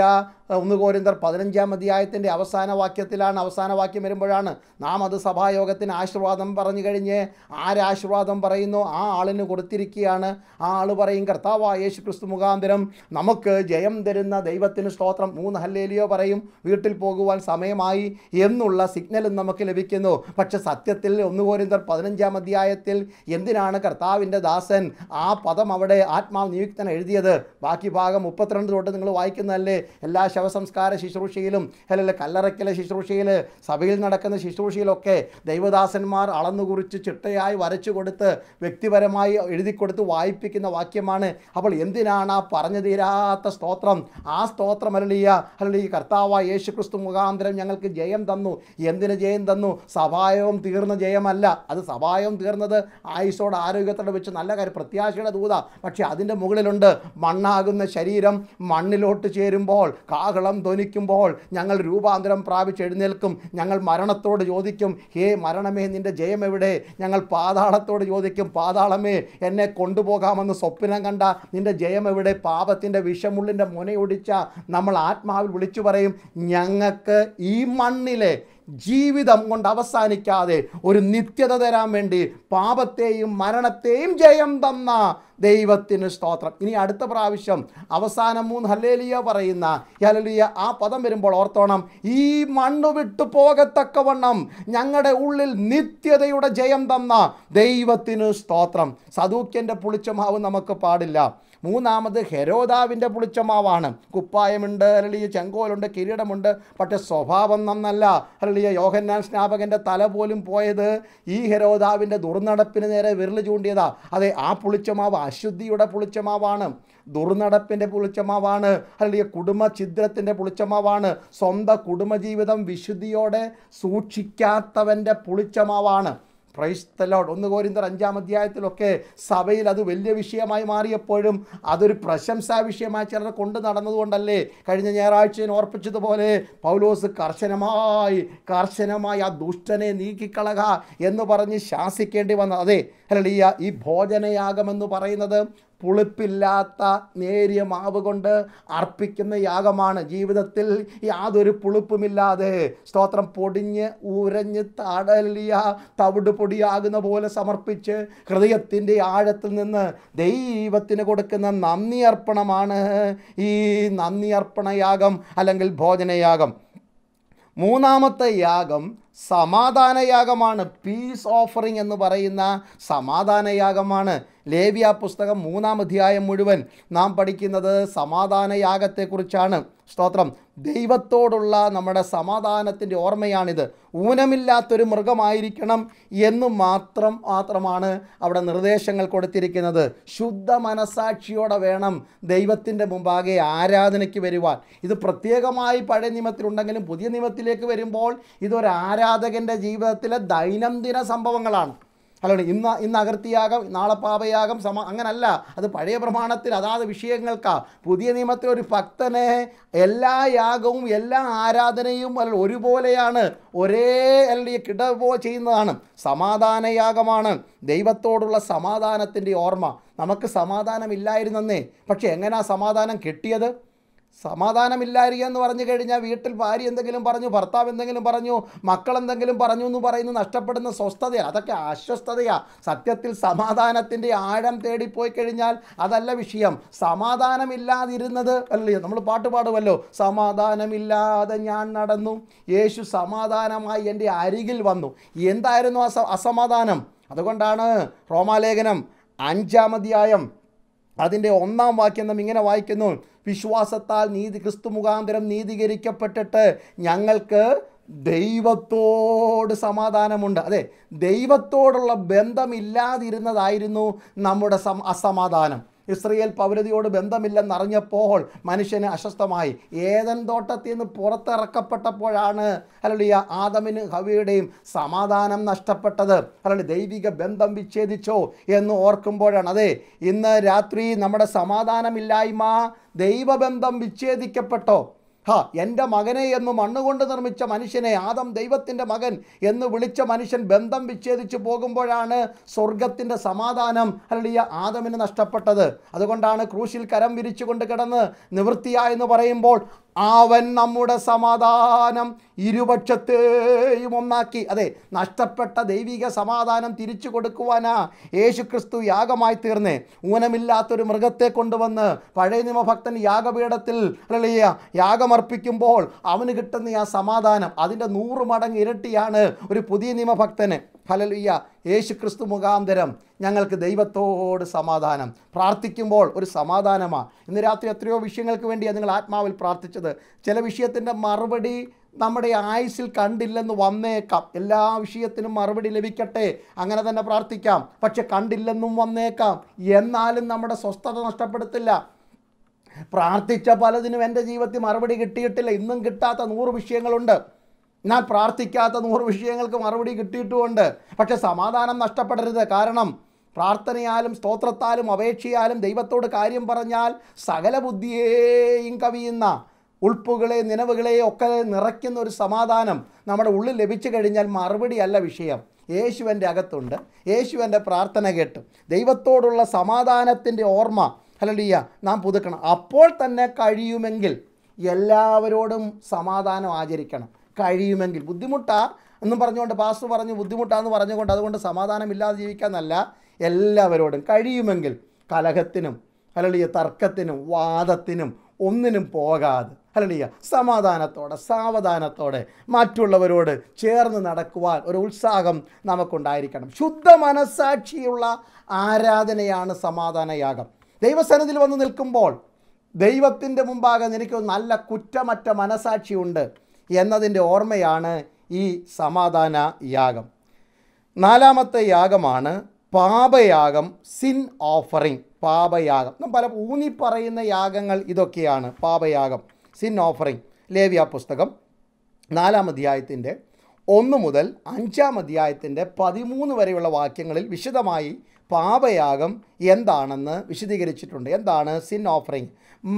ഒന്ന് കോരിന്തർ പതിനഞ്ചാം അധ്യായത്തിൻ്റെ അവസാന വാക്യത്തിലാണ് അവസാന വാക്യം വരുമ്പോഴാണ് നാം അത് സഭായോഗത്തിന് ആശീർവാദം പറഞ്ഞു കഴിഞ്ഞ് ആരാശീർവാദം പറയുന്നു ആ ആളിന് കൊടുത്തിരിക്കുകയാണ് ആ ആൾ പറയും കർത്താവായ യേശു ക്രിസ്തു മുഖാന്തരം നമുക്ക് ജയം തരുന്ന ദൈവത്തിന് സ്തോത്രം മൂന്ന് ഹല്ലേലിയോ പറയും വീട്ടിൽ പോകുവാൻ സമയമായി എന്നുള്ള സിഗ്നലും നമുക്ക് ലഭിക്കുന്നു പക്ഷെ സത്യത്തിൽ ഒന്ന് കോരിന്തർ പതിനഞ്ചാം അധ്യായത്തിൽ എന്തിനാണ് കർത്താവിൻ്റെ ദാസൻ ആ പദം അവിടെ ആത്മാവ് നിയുക്തൻ എഴുതിയത് ബാക്കി ഭാഗം മുപ്പത്തിരണ്ട് തൊട്ട് നിങ്ങൾ വായിക്കുന്നതല്ലേ എല്ലാ ശവസംസ്കാര ശുശ്രൂഷയിലും അല്ലെങ്കിൽ കല്ലറയ്ക്കലെ ശുശ്രൂഷയിൽ സഭയിൽ നടക്കുന്ന ശുശ്രൂഷയിലൊക്കെ ദൈവദാസന്മാർ അളന്നു കുറിച്ച് ചിട്ടയായി വരച്ചു കൊടുത്ത് വ്യക്തിപരമായി എഴുതി കൊടുത്ത് വായിപ്പിക്കുന്ന വാക്യമാണ് അപ്പോൾ എന്തിനാണ് ആ പറഞ്ഞു തീരാത്ത സ്തോത്രം ആ സ്തോത്രം അല്ലീയ അല്ലീ കർത്താവായ യേശു ക്രിസ്തു മുഖാന്തരം ഞങ്ങൾക്ക് ജയം തന്നു എന്തിന് ജയം തന്നു സഭായവും തീർന്ന ജയമല്ല അത് സഭായവും തീർന്നത് ആയുസോട് ആരോഗ്യത്തോടെ വെച്ച് നല്ല കാര്യം പ്രത്യാശയുടെ ദൂത പക്ഷേ അതിൻ്റെ മുകളിലുണ്ട് മണ്ണാകുന്ന ശരീരം മണ്ണിലോട്ട് ചേരുമ്പോൾ കാഹളം ധ്വനിക്കുമ്പോൾ ഞങ്ങൾ രൂപാന്തരം പ്രാപിച്ച് എഴുന്നേൽക്കും ഞങ്ങൾ മരണത്തോട് ചോദിക്കും ഹേ മരണമേ നിന്റെ ജയം എവിടെ ഞങ്ങൾ പാതാളത്തോട് ചോദിക്കും പാതാളമേ എന്നെ കൊണ്ടുപോകാമെന്ന് സ്വപ്നം കണ്ട നിന്റെ ജയം എവിടെ പാപത്തിൻ്റെ വിഷമുള്ളിൻ്റെ മുനയൊടിച്ച നമ്മൾ ആത്മാവിൽ വിളിച്ചു പറയും ഞങ്ങൾക്ക് ഈ മണ്ണിലെ ജീവിതം കൊണ്ട് അവസാനിക്കാതെ ഒരു നിത്യത തരാൻ വേണ്ടി പാപത്തെയും മരണത്തെയും ജയം തന്ന ദൈവത്തിന് സ്തോത്രം ഇനി അടുത്ത പ്രാവശ്യം അവസാനം മൂന്ന് ഹല്ലേലിയ പറയുന്ന ഹല്ലേലിയ ആ പദം വരുമ്പോൾ ഓർത്തോണം ഈ മണ്ണ് വിട്ടു പോകത്തക്കവണ്ണം ഞങ്ങളുടെ ഉള്ളിൽ നിത്യതയുടെ ജയം തന്ന ദൈവത്തിന് സ്തോത്രം സദൂക്യൻ്റെ പുളിച്ചമാവ് നമുക്ക് പാടില്ല മൂന്നാമത് ഹെരോദാവിൻ്റെ പുളിച്ചമാവാണ് കുപ്പായമുണ്ട് അരളിയ ചെങ്കോലുണ്ട് കിരീടമുണ്ട് പക്ഷെ സ്വഭാവം നന്നല്ല അരളിയ യോഹന്നാൻ സ്നാപകൻ്റെ തല പോലും പോയത് ഈ ഹെരോദാവിൻ്റെ ദുർനടപ്പിന് നേരെ വിരൽ ചൂണ്ടിയതാ അതെ ആ പുളിച്ചമാവ് അശുദ്ധിയുടെ പുളിച്ചമാവാണ് ദുർനടപ്പിൻ്റെ പുളിച്ചമാവാണ് അല്ലെങ്കിൽ കുടുംബ ഛിദ്രത്തിൻ്റെ പുളിച്ചമാവാണ് സ്വന്തം കുടുംബജീവിതം വിശുദ്ധിയോടെ സൂക്ഷിക്കാത്തവൻ്റെ പുളിച്ചമാവാണ് പ്രൈസ് തലോഡ് ഒന്ന് കോരിന്തർ അഞ്ചാം അധ്യായത്തിലൊക്കെ സഭയിൽ അത് വലിയ വിഷയമായി മാറിയപ്പോഴും അതൊരു പ്രശംസാ വിഷയമായി ചിലർ കൊണ്ട് നടന്നതുകൊണ്ടല്ലേ കഴിഞ്ഞ ഞായറാഴ്ചയിൽ ഓർപ്പിച്ചതുപോലെ പൗലോസ് കർശനമായി കർശനമായി ആ ദുഷ്ടനെ നീക്കിക്കളക എന്ന് പറഞ്ഞ് ശാസിക്കേണ്ടി വന്നത് അതെ അല്ല ഈ ഭോജനയാഗമെന്ന് പറയുന്നത് പുളിപ്പില്ലാത്ത നേരിയ മാവ് കൊണ്ട് അർപ്പിക്കുന്ന യാഗമാണ് ജീവിതത്തിൽ യാതൊരു പുളിപ്പുമില്ലാതെ സ്തോത്രം പൊടിഞ്ഞ് ഉരഞ്ഞ് തടലിയ തവിട് പൊടിയാകുന്ന പോലെ സമർപ്പിച്ച് ഹൃദയത്തിൻ്റെ ആഴത്തിൽ നിന്ന് ദൈവത്തിന് കൊടുക്കുന്ന നന്ദി അർപ്പണമാണ് ഈ നന്ദി അർപ്പണ യാഗം അല്ലെങ്കിൽ ഭോജനയാഗം മൂന്നാമത്തെ യാഗം സമാധാനയാഗമാണ് പീസ് ഓഫറിംഗ് എന്ന് പറയുന്ന സമാധാനയാഗമാണ് ലേവ്യ പുസ്തകം മൂന്നാം അധ്യായം മുഴുവൻ നാം പഠിക്കുന്നത് സമാധാനയാഗത്തെക്കുറിച്ചാണ് സ്തോത്രം ദൈവത്തോടുള്ള നമ്മുടെ സമാധാനത്തിൻ്റെ ഓർമ്മയാണിത് ഊനമില്ലാത്തൊരു മൃഗമായിരിക്കണം എന്ന് മാത്രം മാത്രമാണ് അവിടെ നിർദ്ദേശങ്ങൾ കൊടുത്തിരിക്കുന്നത് ശുദ്ധ മനസാക്ഷിയോടെ വേണം ദൈവത്തിൻ്റെ മുമ്പാകെ ആരാധനയ്ക്ക് വരുവാൻ ഇത് പ്രത്യേകമായി പഴയ നിയമത്തിലുണ്ടെങ്കിലും പുതിയ നിയമത്തിലേക്ക് വരുമ്പോൾ ഇതൊരു ആരാധകൻ്റെ ജീവിതത്തിലെ ദൈനംദിന സംഭവങ്ങളാണ് അല്ലാണ് ഇന്ന് ഇന്ന് അകർത്തിയാകം നാളെ പാപയാകം സമ അങ്ങനല്ല അത് പഴയ പ്രമാണത്തിൽ അതാത് വിഷയങ്ങൾക്കാ പുതിയ നിയമത്തിൽ ഒരു ഭക്തനെ എല്ലാ യാഗവും എല്ലാ ആരാധനയും അല്ല ഒരുപോലെയാണ് ഒരേ അല്ലെങ്കിൽ കിടപോ ചെയ്യുന്നതാണ് സമാധാനയാഗമാണ് ദൈവത്തോടുള്ള സമാധാനത്തിൻ്റെ ഓർമ്മ നമുക്ക് സമാധാനമില്ലായിരുന്നെന്നേ പക്ഷെ എങ്ങനെയാ സമാധാനം കിട്ടിയത് സമാധാനമില്ലായിരിക്കുക എന്ന് പറഞ്ഞു കഴിഞ്ഞാൽ വീട്ടിൽ ഭാര്യ എന്തെങ്കിലും പറഞ്ഞു ഭർത്താവ് എന്തെങ്കിലും പറഞ്ഞു മക്കൾ എന്തെങ്കിലും പറഞ്ഞു എന്ന് പറയുന്നത് നഷ്ടപ്പെടുന്ന സ്വസ്ഥതയാണ് അതൊക്കെ അസ്വസ്ഥതയാ സത്യത്തിൽ സമാധാനത്തിൻ്റെ ആഴം തേടിപ്പോയി കഴിഞ്ഞാൽ അതല്ല വിഷയം സമാധാനമില്ലാതിരുന്നത് അല്ലേ നമ്മൾ പാട്ട് പാടുമല്ലോ സമാധാനമില്ലാതെ ഞാൻ നടന്നു യേശു സമാധാനമായി എൻ്റെ അരികിൽ വന്നു എന്തായിരുന്നു ആ സ- അസമാധാനം അതുകൊണ്ടാണ് റോമാലേഖനം അഞ്ചാം അധ്യായം അതിൻ്റെ ഒന്നാം വാക്യം നാം ഇങ്ങനെ വായിക്കുന്നു വിശ്വാസത്താൽ നീതി ക്രിസ്തു മുഖാന്തരം നീതീകരിക്കപ്പെട്ടിട്ട് ഞങ്ങൾക്ക് ദൈവത്തോട് സമാധാനമുണ്ട് അതെ ദൈവത്തോടുള്ള ബന്ധമില്ലാതിരുന്നതായിരുന്നു നമ്മുടെ സം അസമാധാനം ഇസ്രയേൽ പൗരതയോട് ബന്ധമില്ലെന്നറിഞ്ഞപ്പോൾ മനുഷ്യന് അസ്വസ്ഥമായി ഏതൻ തോട്ടത്തിൽ നിന്ന് പുറത്തിറക്കപ്പെട്ടപ്പോഴാണ് അല്ലെ ആദമിന് ഹവിയുടെയും സമാധാനം നഷ്ടപ്പെട്ടത് അല്ലെ ദൈവിക ബന്ധം വിച്ഛേദിച്ചോ എന്ന് ഓർക്കുമ്പോഴാണ് അതെ ഇന്ന് രാത്രി നമ്മുടെ സമാധാനമില്ലായ്മ ദൈവബന്ധം വിച്ഛേദിക്കപ്പെട്ടോ ഹാ എൻ്റെ മകനെ എന്ന് മണ്ണുകൊണ്ട് നിർമ്മിച്ച മനുഷ്യനെ ആദം ദൈവത്തിൻ്റെ മകൻ എന്ന് വിളിച്ച മനുഷ്യൻ ബന്ധം വിച്ഛേദിച്ചു പോകുമ്പോഴാണ് സ്വർഗത്തിൻ്റെ സമാധാനം അല്ലെങ്കിൽ ആദമിന് നഷ്ടപ്പെട്ടത് അതുകൊണ്ടാണ് ക്രൂശിൽ കരം വിരിച്ചുകൊണ്ട് കിടന്ന് നിവൃത്തിയായെന്ന് പറയുമ്പോൾ അവൻ നമ്മുടെ സമാധാനം ഇരുപക്ഷത്തെയും ഒന്നാക്കി അതെ നഷ്ടപ്പെട്ട ദൈവിക സമാധാനം തിരിച്ചു കൊടുക്കുവാനാ യേശു ക്രിസ്തു യാഗമായി തീർന്നേ ഊനമില്ലാത്തൊരു മൃഗത്തെ കൊണ്ടുവന്ന് പഴയ നിയമഭക്തൻ യാഗപീഠത്തിൽ അല്ലയ്യ യാഗമർപ്പിക്കുമ്പോൾ അവന് കിട്ടുന്ന ആ സമാധാനം അതിൻ്റെ നൂറ് മടങ്ങ് ഇരട്ടിയാണ് ഒരു പുതിയ നിയമഭക്തന് ഹലലുയ്യ യേശു ക്രിസ്തു മുഖാന്തരം ഞങ്ങൾക്ക് ദൈവത്തോട് സമാധാനം പ്രാർത്ഥിക്കുമ്പോൾ ഒരു സമാധാനമാണ് ഇന്ന് രാത്രി എത്രയോ വിഷയങ്ങൾക്ക് വേണ്ടിയാണ് നിങ്ങൾ ആത്മാവിൽ പ്രാർത്ഥിച്ചത് ചില വിഷയത്തിൻ്റെ മറുപടി നമ്മുടെ ആയുസിൽ കണ്ടില്ലെന്ന് വന്നേക്കാം എല്ലാ വിഷയത്തിനും മറുപടി ലഭിക്കട്ടെ അങ്ങനെ തന്നെ പ്രാർത്ഥിക്കാം പക്ഷെ കണ്ടില്ലെന്നും വന്നേക്കാം എന്നാലും നമ്മുടെ സ്വസ്ഥത നഷ്ടപ്പെടുത്തില്ല പ്രാർത്ഥിച്ച പലതിനും എൻ്റെ ജീവിതത്തിൽ മറുപടി കിട്ടിയിട്ടില്ല ഇന്നും കിട്ടാത്ത നൂറ് വിഷയങ്ങളുണ്ട് ഞാൻ പ്രാർത്ഥിക്കാത്ത നൂറ് വിഷയങ്ങൾക്ക് മറുപടി കിട്ടിയിട്ടുമുണ്ട് പക്ഷെ സമാധാനം നഷ്ടപ്പെടരുത് കാരണം പ്രാർത്ഥനയാലും സ്തോത്രത്താലും അപേക്ഷയാലും ദൈവത്തോട് കാര്യം പറഞ്ഞാൽ സകല ബുദ്ധിയെയും കവിയുന്ന ഉൾപ്പുകളെ നിലവുകളെ ഒക്കെ നിറയ്ക്കുന്ന ഒരു സമാധാനം നമ്മുടെ ഉള്ളിൽ ലഭിച്ചു കഴിഞ്ഞാൽ മറുപടി അല്ല വിഷയം യേശു എൻ്റെ അകത്തുണ്ട് യേശു എൻ്റെ പ്രാർത്ഥന കേട്ടു ദൈവത്തോടുള്ള സമാധാനത്തിൻ്റെ ഓർമ്മ ഹലലിയ നാം പുതുക്കണം അപ്പോൾ തന്നെ കഴിയുമെങ്കിൽ എല്ലാവരോടും സമാധാനം ആചരിക്കണം കഴിയുമെങ്കിൽ ബുദ്ധിമുട്ടാ എന്നും പറഞ്ഞുകൊണ്ട് പാസ്റ്റർ പറഞ്ഞു ബുദ്ധിമുട്ടാന്ന് പറഞ്ഞുകൊണ്ട് അതുകൊണ്ട് സമാധാനമില്ലാതെ ജീവിക്കാന്നല്ല എല്ലാവരോടും കഴിയുമെങ്കിൽ കലഹത്തിനും അല്ലളിയ തർക്കത്തിനും വാദത്തിനും ഒന്നിനും പോകാതെ അല്ലളിയ സമാധാനത്തോടെ സാവധാനത്തോടെ മറ്റുള്ളവരോട് ചേർന്ന് നടക്കുവാൻ ഒരു ഉത്സാഹം നമുക്കുണ്ടായിരിക്കണം ശുദ്ധ മനസ്സാക്ഷിയുള്ള ആരാധനയാണ് സമാധാനയാഗം ദൈവസന്നിധിയിൽ വന്ന് നിൽക്കുമ്പോൾ ദൈവത്തിൻ്റെ മുമ്പാകെ നിനക്ക് ഒരു നല്ല കുറ്റമറ്റ മനസാക്ഷിയുണ്ട് എന്നതിൻ്റെ ഓർമ്മയാണ് ഈ സമാധാന യാഗം നാലാമത്തെ യാഗമാണ് പാപയാഗം സിൻ ഓഫറിങ് പാപയാഗം നാം പല ഊന്നി പറയുന്ന യാഗങ്ങൾ ഇതൊക്കെയാണ് പാപയാഗം സിൻ ഓഫറിങ് ലേവ്യ പുസ്തകം നാലാം അധ്യായത്തിൻ്റെ ഒന്ന് മുതൽ അഞ്ചാം അധ്യായത്തിൻ്റെ പതിമൂന്ന് വരെയുള്ള വാക്യങ്ങളിൽ വിശദമായി പാപയാഗം എന്താണെന്ന് വിശദീകരിച്ചിട്ടുണ്ട് എന്താണ് സിൻ ഓഫറിങ്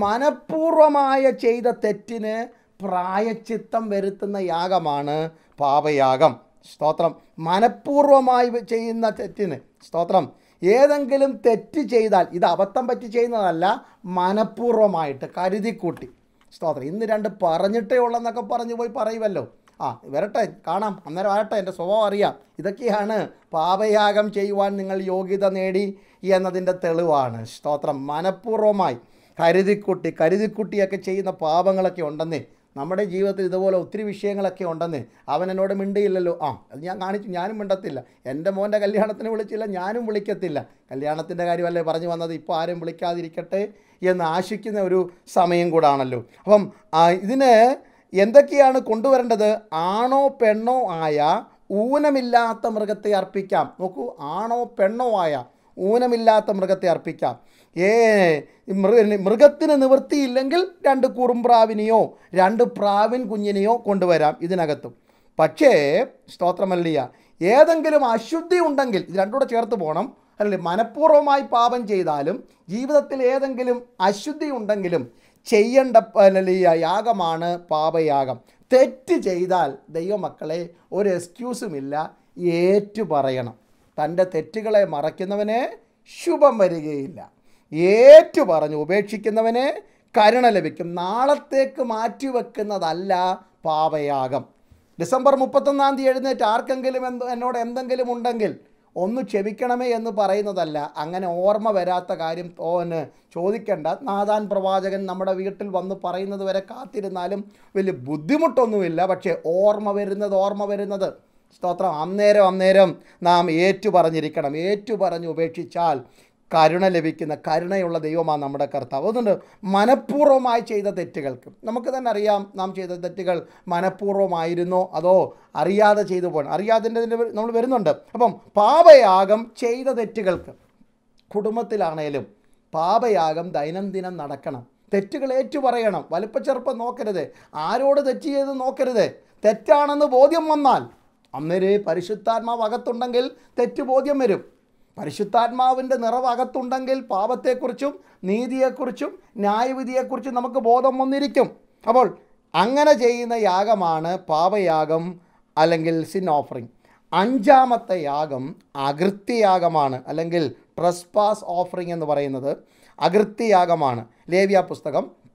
മനഃപൂർവമായ ചെയ്ത തെറ്റിന് പ്രായച്ചിത്തം വരുത്തുന്ന യാഗമാണ് പാപയാഗം സ്തോത്രം മനഃപൂർവമായി ചെയ്യുന്ന തെറ്റിന് സ്തോത്രം ഏതെങ്കിലും തെറ്റ് ചെയ്താൽ ഇത് അബദ്ധം പറ്റി ചെയ്യുന്നതല്ല മനഃപൂർവമായിട്ട് കരുതിക്കൂട്ടി സ്തോത്രം ഇന്ന് രണ്ട് പറഞ്ഞിട്ടേ ഉള്ളെന്നൊക്കെ പറഞ്ഞു പോയി പറയുമല്ലോ ആ വരട്ടെ കാണാം അന്നേരം വരട്ടെ എൻ്റെ സ്വഭാവം അറിയാം ഇതൊക്കെയാണ് പാപയാഗം ചെയ്യുവാൻ നിങ്ങൾ യോഗ്യത നേടി എന്നതിൻ്റെ തെളിവാണ് സ്തോത്രം മനഃപൂർവ്വമായി കരുതിക്കുട്ടി കരുതിക്കുട്ടിയൊക്കെ ചെയ്യുന്ന പാപങ്ങളൊക്കെ ഉണ്ടെന്നേ നമ്മുടെ ജീവിതത്തിൽ ഇതുപോലെ ഒത്തിരി വിഷയങ്ങളൊക്കെ ഉണ്ടെന്നേ അവൻ എന്നോട് മിണ്ടിയില്ലല്ലോ ആ അത് ഞാൻ കാണിച്ചു ഞാനും മിണ്ടത്തില്ല എൻ്റെ മോൻ്റെ കല്യാണത്തിന് വിളിച്ചില്ല ഞാനും വിളിക്കത്തില്ല കല്യാണത്തിൻ്റെ കാര്യമല്ലേ പറഞ്ഞു വന്നത് ഇപ്പോൾ ആരും വിളിക്കാതിരിക്കട്ടെ എന്ന് ആശിക്കുന്ന ഒരു സമയം കൂടാണല്ലോ അപ്പം ആ, ഇതിന് എന്തൊക്കെയാണ് കൊണ്ടുവരേണ്ടത് ആണോ പെണ്ണോ ആയ ഊനമില്ലാത്ത മൃഗത്തെ അർപ്പിക്കാം നോക്കൂ ആണോ പെണ്ണോ ആയ ഊനമില്ലാത്ത മൃഗത്തെ അർപ്പിക്കാം ഏ മൃഗ മൃഗത്തിന് നിവൃത്തിയില്ലെങ്കിൽ രണ്ട് കുറുംപ്രാവിനെയോ രണ്ട് പ്രാവിൻ കുഞ്ഞിനെയോ കൊണ്ടുവരാം ഇതിനകത്തും പക്ഷേ സ്തോത്രമല്ലിയ ഏതെങ്കിലും അശുദ്ധി ഉണ്ടെങ്കിൽ ഇത് രണ്ടുകൂടെ ചേർത്ത് പോകണം അല്ലേ മനഃപൂർവ്വമായി പാപം ചെയ്താലും ജീവിതത്തിൽ ഏതെങ്കിലും അശുദ്ധി ഉണ്ടെങ്കിലും ചെയ്യേണ്ട അല്ലല്ലിയ യാഗമാണ് പാപയാഗം തെറ്റ് ചെയ്താൽ ദൈവമക്കളെ ഒരു എക്സ്ക്യൂസുമില്ല ഏറ്റു പറയണം തൻ്റെ തെറ്റുകളെ മറയ്ക്കുന്നവന് ശുഭം വരികയില്ല ഏറ്റു പറഞ്ഞ് ഉപേക്ഷിക്കുന്നവന് കരുണ ലഭിക്കും നാളത്തേക്ക് മാറ്റിവെക്കുന്നതല്ല പാപയാഗം ഡിസംബർ മുപ്പത്തൊന്നാം തീയതി എഴുന്നേറ്റ് ആർക്കെങ്കിലും എന്തോ എന്നോട് എന്തെങ്കിലും ഉണ്ടെങ്കിൽ ഒന്ന് ക്ഷമിക്കണമേ എന്ന് പറയുന്നതല്ല അങ്ങനെ ഓർമ്മ വരാത്ത കാര്യം തോന്ന് ചോദിക്കേണ്ട നാദാൻ പ്രവാചകൻ നമ്മുടെ വീട്ടിൽ വന്ന് പറയുന്നത് വരെ കാത്തിരുന്നാലും വലിയ ബുദ്ധിമുട്ടൊന്നുമില്ല പക്ഷേ ഓർമ്മ വരുന്നത് ഓർമ്മ വരുന്നത് സ്തോത്രം അന്നേരം അന്നേരം നാം ഏറ്റു പറഞ്ഞിരിക്കണം ഏറ്റു പറഞ്ഞ് ഉപേക്ഷിച്ചാൽ കരുണ ലഭിക്കുന്ന കരുണയുള്ള ദൈവമാണ് നമ്മുടെ കർത്താവ് അതുകൊണ്ട് മനഃപൂർവ്വമായി ചെയ്ത തെറ്റുകൾക്ക് നമുക്ക് തന്നെ അറിയാം നാം ചെയ്ത തെറ്റുകൾ മനഃപൂർവ്വമായിരുന്നോ അതോ അറിയാതെ ചെയ്തു പോകണം അറിയാതെ നമ്മൾ വരുന്നുണ്ട് അപ്പം പാപയാഗം ചെയ്ത തെറ്റുകൾക്ക് കുടുംബത്തിലാണേലും പാപയാഗം ദൈനംദിനം നടക്കണം തെറ്റുകൾ ഏറ്റുപറയണം വലിപ്പച്ചെറുപ്പം നോക്കരുത് ആരോട് തെറ്റ് ചെയ്ത് നോക്കരുത് തെറ്റാണെന്ന് ബോധ്യം വന്നാൽ അന്നേരെ പരിശുദ്ധാത്മാവ് അകത്തുണ്ടെങ്കിൽ തെറ്റ് ബോധ്യം വരും പരിശുദ്ധാത്മാവിൻ്റെ നിറവ് അകത്തുണ്ടെങ്കിൽ പാപത്തെക്കുറിച്ചും നീതിയെക്കുറിച്ചും ന്യായവിധിയെക്കുറിച്ചും നമുക്ക് ബോധം വന്നിരിക്കും അപ്പോൾ അങ്ങനെ ചെയ്യുന്ന യാഗമാണ് പാപയാഗം അല്ലെങ്കിൽ സിൻ ഓഫറിങ് അഞ്ചാമത്തെ യാഗം അകൃത്യയാഗമാണ് അല്ലെങ്കിൽ ട്രസ്പാസ് ഓഫറിങ് എന്ന് പറയുന്നത് അകൃത്യയാഗമാണ് ലേവ്യ പുസ്തകം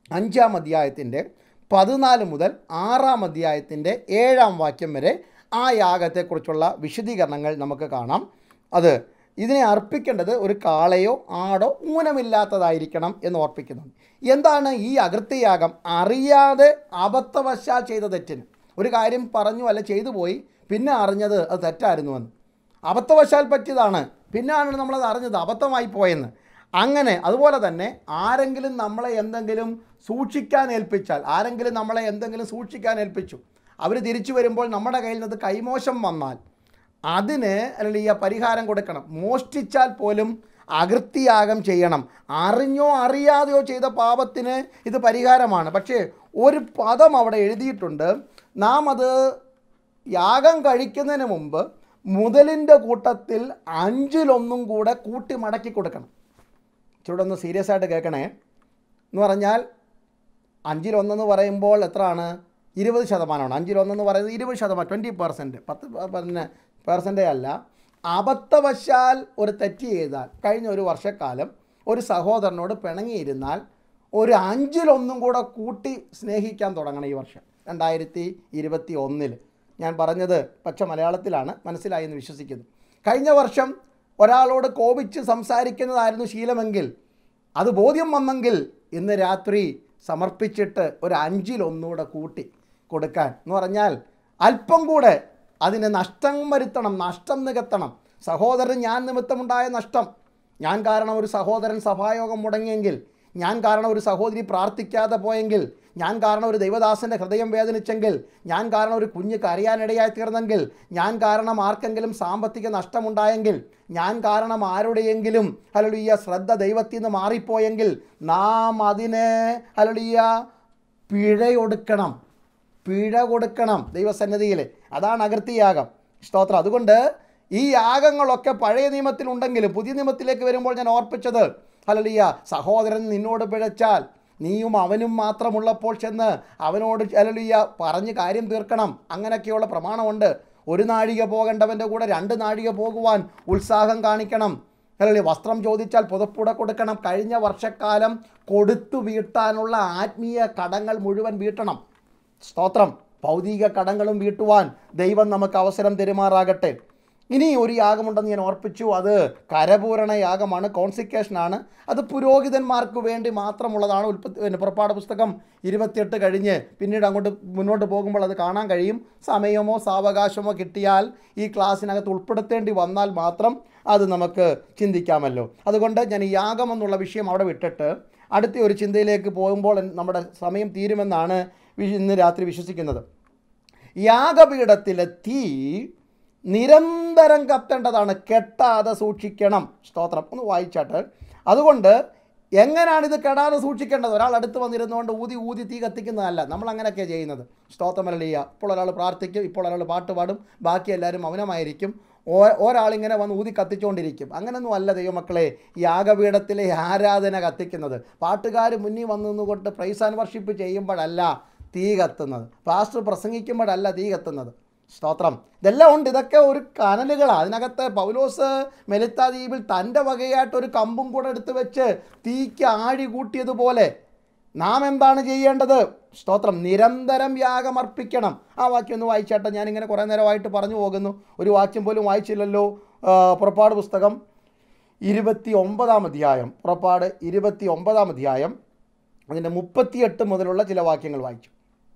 അഞ്ചാം അധ്യായത്തിൻ്റെ പതിനാല് മുതൽ ആറാം അധ്യായത്തിൻ്റെ ഏഴാം വാക്യം വരെ ആ യാഗത്തെക്കുറിച്ചുള്ള വിശദീകരണങ്ങൾ നമുക്ക് കാണാം അത് ഇതിനെ അർപ്പിക്കേണ്ടത് ഒരു കാളയോ ആടോ ഊനമില്ലാത്തതായിരിക്കണം എന്ന് ഓർപ്പിക്കുന്നുണ്ട് എന്താണ് ഈ അകൃത്യയാഗം അറിയാതെ അബദ്ധവശാൽ ചെയ്ത തെറ്റിന് ഒരു കാര്യം പറഞ്ഞു അല്ല ചെയ്തു പോയി പിന്നെ അറിഞ്ഞത് അത് തെറ്റായിരുന്നുവെന്ന് അബദ്ധവശാൽ പറ്റിയതാണ് പിന്നാണ് നമ്മളത് അറിഞ്ഞത് അബദ്ധമായി പോയെന്ന് അങ്ങനെ അതുപോലെ തന്നെ ആരെങ്കിലും നമ്മളെ എന്തെങ്കിലും സൂക്ഷിക്കാൻ ഏൽപ്പിച്ചാൽ ആരെങ്കിലും നമ്മളെ എന്തെങ്കിലും സൂക്ഷിക്കാൻ ഏൽപ്പിച്ചു അവർ തിരിച്ചു വരുമ്പോൾ നമ്മുടെ കയ്യിൽ നിന്ന് കൈമോശം വന്നാൽ അതിന് അല്ലെങ്കിൽ ഈ പരിഹാരം കൊടുക്കണം മോഷ്ടിച്ചാൽ പോലും അകൃത്യയാഗം ചെയ്യണം അറിഞ്ഞോ അറിയാതെയോ ചെയ്ത പാപത്തിന് ഇത് പരിഹാരമാണ് പക്ഷേ ഒരു പദം അവിടെ എഴുതിയിട്ടുണ്ട് നാം അത് യാഗം കഴിക്കുന്നതിന് മുമ്പ് മുതലിൻ്റെ കൂട്ടത്തിൽ അഞ്ചിലൊന്നും കൂടെ കൂട്ടി മടക്കി കൊടുക്കണം ഇച്ചിരി ഒന്ന് സീരിയസ് ആയിട്ട് കേൾക്കണേ എന്ന് പറഞ്ഞാൽ അഞ്ചിലൊന്നെന്ന് പറയുമ്പോൾ എത്രയാണ് ഇരുപത് ശതമാനമാണ് അഞ്ചിലൊന്നെന്ന് പറയുന്നത് ഇരുപത് ശതമാനം ട്വൻറ്റി പെർസെൻറ്റ് പത്ത് പ- പിന്നെ പെർസെൻറ്റേ അല്ല അബദ്ധവശാൽ ഒരു തെറ്റ് ചെയ്താൽ കഴിഞ്ഞ ഒരു വർഷക്കാലം ഒരു സഹോദരനോട് പിണങ്ങിയിരുന്നാൽ ഒരു അഞ്ചിലൊന്നും കൂടെ കൂട്ടി സ്നേഹിക്കാൻ തുടങ്ങണം ഈ വർഷം രണ്ടായിരത്തി ഇരുപത്തി ഒന്നിൽ ഞാൻ പറഞ്ഞത് പച്ച മലയാളത്തിലാണ് മനസ്സിലായി എന്ന് വിശ്വസിക്കുന്നു കഴിഞ്ഞ വർഷം ഒരാളോട് കോപിച്ച് സംസാരിക്കുന്നതായിരുന്നു ശീലമെങ്കിൽ അത് ബോധ്യം വന്നെങ്കിൽ ഇന്ന് രാത്രി സമർപ്പിച്ചിട്ട് ഒരു അഞ്ചിലൊന്നുകൂടെ കൂട്ടി കൊടുക്കാൻ എന്ന് പറഞ്ഞാൽ അല്പം കൂടെ അതിന് നഷ്ടം വരുത്തണം നഷ്ടം നികത്തണം സഹോദരൻ ഞാൻ നിമിത്തമുണ്ടായ നഷ്ടം ഞാൻ കാരണം ഒരു സഹോദരൻ സഭായോഗം മുടങ്ങിയെങ്കിൽ ഞാൻ കാരണം ഒരു സഹോദരി പ്രാർത്ഥിക്കാതെ പോയെങ്കിൽ ഞാൻ കാരണം ഒരു ദൈവദാസൻ്റെ ഹൃദയം വേദനിച്ചെങ്കിൽ ഞാൻ കാരണം ഒരു കുഞ്ഞ് കരയാനിടയായി തീർന്നെങ്കിൽ ഞാൻ കാരണം ആർക്കെങ്കിലും സാമ്പത്തിക നഷ്ടമുണ്ടായെങ്കിൽ ഞാൻ കാരണം ആരുടെയെങ്കിലും ഹലളിയ ശ്രദ്ധ ദൈവത്തിൽ നിന്ന് മാറിപ്പോയെങ്കിൽ നാം അതിന് ഹലളിയ പിഴയൊടുക്കണം പിഴ കൊടുക്കണം ദൈവസന്നിധിയിൽ അതാണ് അകൃത്യയാഗം സ്തോത്രം അതുകൊണ്ട് ഈ യാഗങ്ങളൊക്കെ പഴയ നിയമത്തിലുണ്ടെങ്കിലും പുതിയ നിയമത്തിലേക്ക് വരുമ്പോൾ ഞാൻ ഓർപ്പിച്ചത് ഹലലിയ സഹോദരൻ നിന്നോട് പിഴച്ചാൽ നീയും അവനും മാത്രമുള്ളപ്പോൾ ചെന്ന് അവനോട് ഹലലിയ പറഞ്ഞ് കാര്യം തീർക്കണം അങ്ങനെയൊക്കെയുള്ള പ്രമാണമുണ്ട് ഒരു നാഴിക പോകേണ്ടവൻ്റെ കൂടെ രണ്ട് നാഴിക പോകുവാൻ ഉത്സാഹം കാണിക്കണം അല്ലേ വസ്ത്രം ചോദിച്ചാൽ പുതപ്പുട കൊടുക്കണം കഴിഞ്ഞ വർഷക്കാലം കൊടുത്തു വീട്ടാനുള്ള ആത്മീയ കടങ്ങൾ മുഴുവൻ വീട്ടണം സ്തോത്രം ഭൗതിക കടങ്ങളും വീട്ടുവാൻ ദൈവം നമുക്ക് അവസരം തെരുമാറാകട്ടെ ഇനി ഒരു യാഗമുണ്ടെന്ന് ഞാൻ ഓർപ്പിച്ചു അത് കരപൂരണ യാഗമാണ് കോൺസിക്കേഷനാണ് അത് പുരോഹിതന്മാർക്ക് വേണ്ടി മാത്രമുള്ളതാണ് ഉൽപ്പത്തി പിന്നെ പുറപ്പാട് പുസ്തകം ഇരുപത്തിയെട്ട് കഴിഞ്ഞ് പിന്നീട് അങ്ങോട്ട് മുന്നോട്ട് പോകുമ്പോൾ അത് കാണാൻ കഴിയും സമയമോ സാവകാശമോ കിട്ടിയാൽ ഈ ക്ലാസ്സിനകത്ത് ഉൾപ്പെടുത്തേണ്ടി വന്നാൽ മാത്രം അത് നമുക്ക് ചിന്തിക്കാമല്ലോ അതുകൊണ്ട് ഞാൻ ഈ യാഗം എന്നുള്ള വിഷയം അവിടെ വിട്ടിട്ട് അടുത്ത ഒരു ചിന്തയിലേക്ക് പോകുമ്പോൾ നമ്മുടെ സമയം തീരുമെന്നാണ് വി- ഇന്ന് രാത്രി വിശ്വസിക്കുന്നത് യാഗപീഠത്തിലെ തീ നിരന്തരം കത്തേണ്ടതാണ് കെട്ടാതെ സൂക്ഷിക്കണം സ്തോത്രം ഒന്ന് വായിച്ചാട്ട് അതുകൊണ്ട് എങ്ങനെയാണ് ഇത് കെടാതെ സൂക്ഷിക്കേണ്ടത് ഒരാൾ അടുത്ത് വന്നിരുന്നുകൊണ്ട് ഊതി ഊതി തീ കത്തിക്കുന്നതല്ല നമ്മൾ അങ്ങനെയൊക്കെയാണ് ചെയ്യുന്നത് സ്തോത്രമല്ലിയ ഇപ്പോൾ ഒരാൾ പ്രാർത്ഥിക്കും ഇപ്പോൾ ഒരാൾ പാട്ട് പാടും ബാക്കി എല്ലാവരും മൗനമായിരിക്കും ഓ ഒരാളിങ്ങനെ വന്ന് ഊതി കത്തിച്ചുകൊണ്ടിരിക്കും അങ്ങനെയൊന്നും അല്ല ദൈവമക്കളെ യാഗപീഠത്തിലെ ആരാധന കത്തിക്കുന്നത് പാട്ടുകാർ മുന്നിൽ വന്നു നിന്നുകൊണ്ട് പ്രൈസ് ആൻഡ് വർഷിപ്പ് ചെയ്യുമ്പോഴല്ല തീ കത്തുന്നത് പാസ്റ്റർ പ്രസംഗിക്കുമ്പോഴല്ല തീ കത്തുന്നത് സ്തോത്രം ഇതെല്ലാം ഉണ്ട് ഇതൊക്കെ ഒരു കനലുകളാണ് അതിനകത്ത് പൗലോസ് മെലിത്ത ദ്വീപിൽ തൻ്റെ വകയായിട്ട് ഒരു കമ്പും കൂടെ എടുത്ത് വെച്ച് തീക്ക് ആഴി കൂട്ടിയതുപോലെ നാം എന്താണ് ചെയ്യേണ്ടത് സ്തോത്രം നിരന്തരം യാഗമർപ്പിക്കണം ആ വാക്യം ഒന്ന് വായിച്ചാട്ടെ ഞാനിങ്ങനെ കുറേ നേരമായിട്ട് പറഞ്ഞു പോകുന്നു ഒരു വാക്യം പോലും വായിച്ചില്ലല്ലോ ആ, പുറപ്പാട് പുസ്തകം ഇരുപത്തി ഒമ്പതാം അധ്യായം പുറപ്പാട് ഇരുപത്തി ഒമ്പതാം അധ്യായം അതിൻ്റെ മുപ്പത്തിയെട്ട് മുതലുള്ള ചില വാക്യങ്ങൾ വായിച്ചു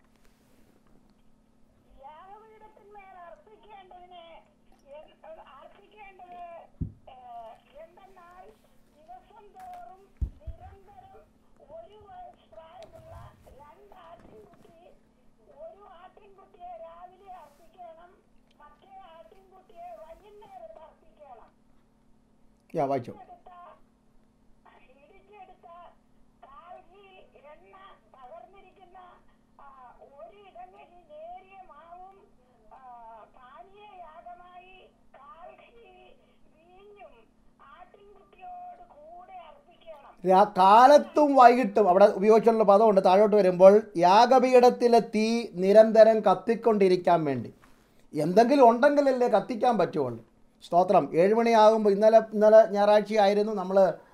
യാഗപീഠത്തിന്മേൽ അർപ്പിക്കേണ്ടതിന് എൻ- അർപ്പിക്കേണ്ടത് ഏഹ്, എന്തെന്നാൽ ദിവസം തോറും നിരന്തരം ഒരു വയസ്സ് പ്രായമുള്ള രണ്ട് ആട്ടിൻകുട്ടി ഒരു ആട്ടിൻകുട്ടിയെ രാവിലെ അർപ്പിക്കണം മറ്റേ ആട്ടിൻകുട്ടിയെ വൈകുന്നേരത്ത് അർപ്പിക്കണം യാ വായിച്ചു എടുത്ത ഇടിച്ചെടുത്ത കാൽകി എണ്ണ പകർന്നിരിക്കുന്ന ആ, ഒരു ഇടങ്ങഴി നേരിയ മാവും ആ, പാനീയയാഗമായി കാൽകി വീഞ്ഞും ആട്ടിൻകുട്ടിയോട് കൂടെ അർപ്പിക്കണം രാ- കാലത്തും വൈകിട്ടും അവിടെ ഉപയോഗിച്ചുള്ള പദമുണ്ട് താഴോട്ട് വരുമ്പോൾ യാഗപീഠത്തിലെ തീ നിരന്തരം കത്തിക്കൊണ്ടിരിക്കാൻ വേണ്ടി എന്തെങ്കിലും ഉണ്ടെങ്കിലല്ലേ കത്തിക്കാൻ പറ്റുള്ളൂ സ്തോത്രം ഏഴ് മണിയാകുമ്പോൾ ഇന്നലെ ഇന്നലെ ഞായറാഴ്ചയായിരുന്നു നമ്മൾ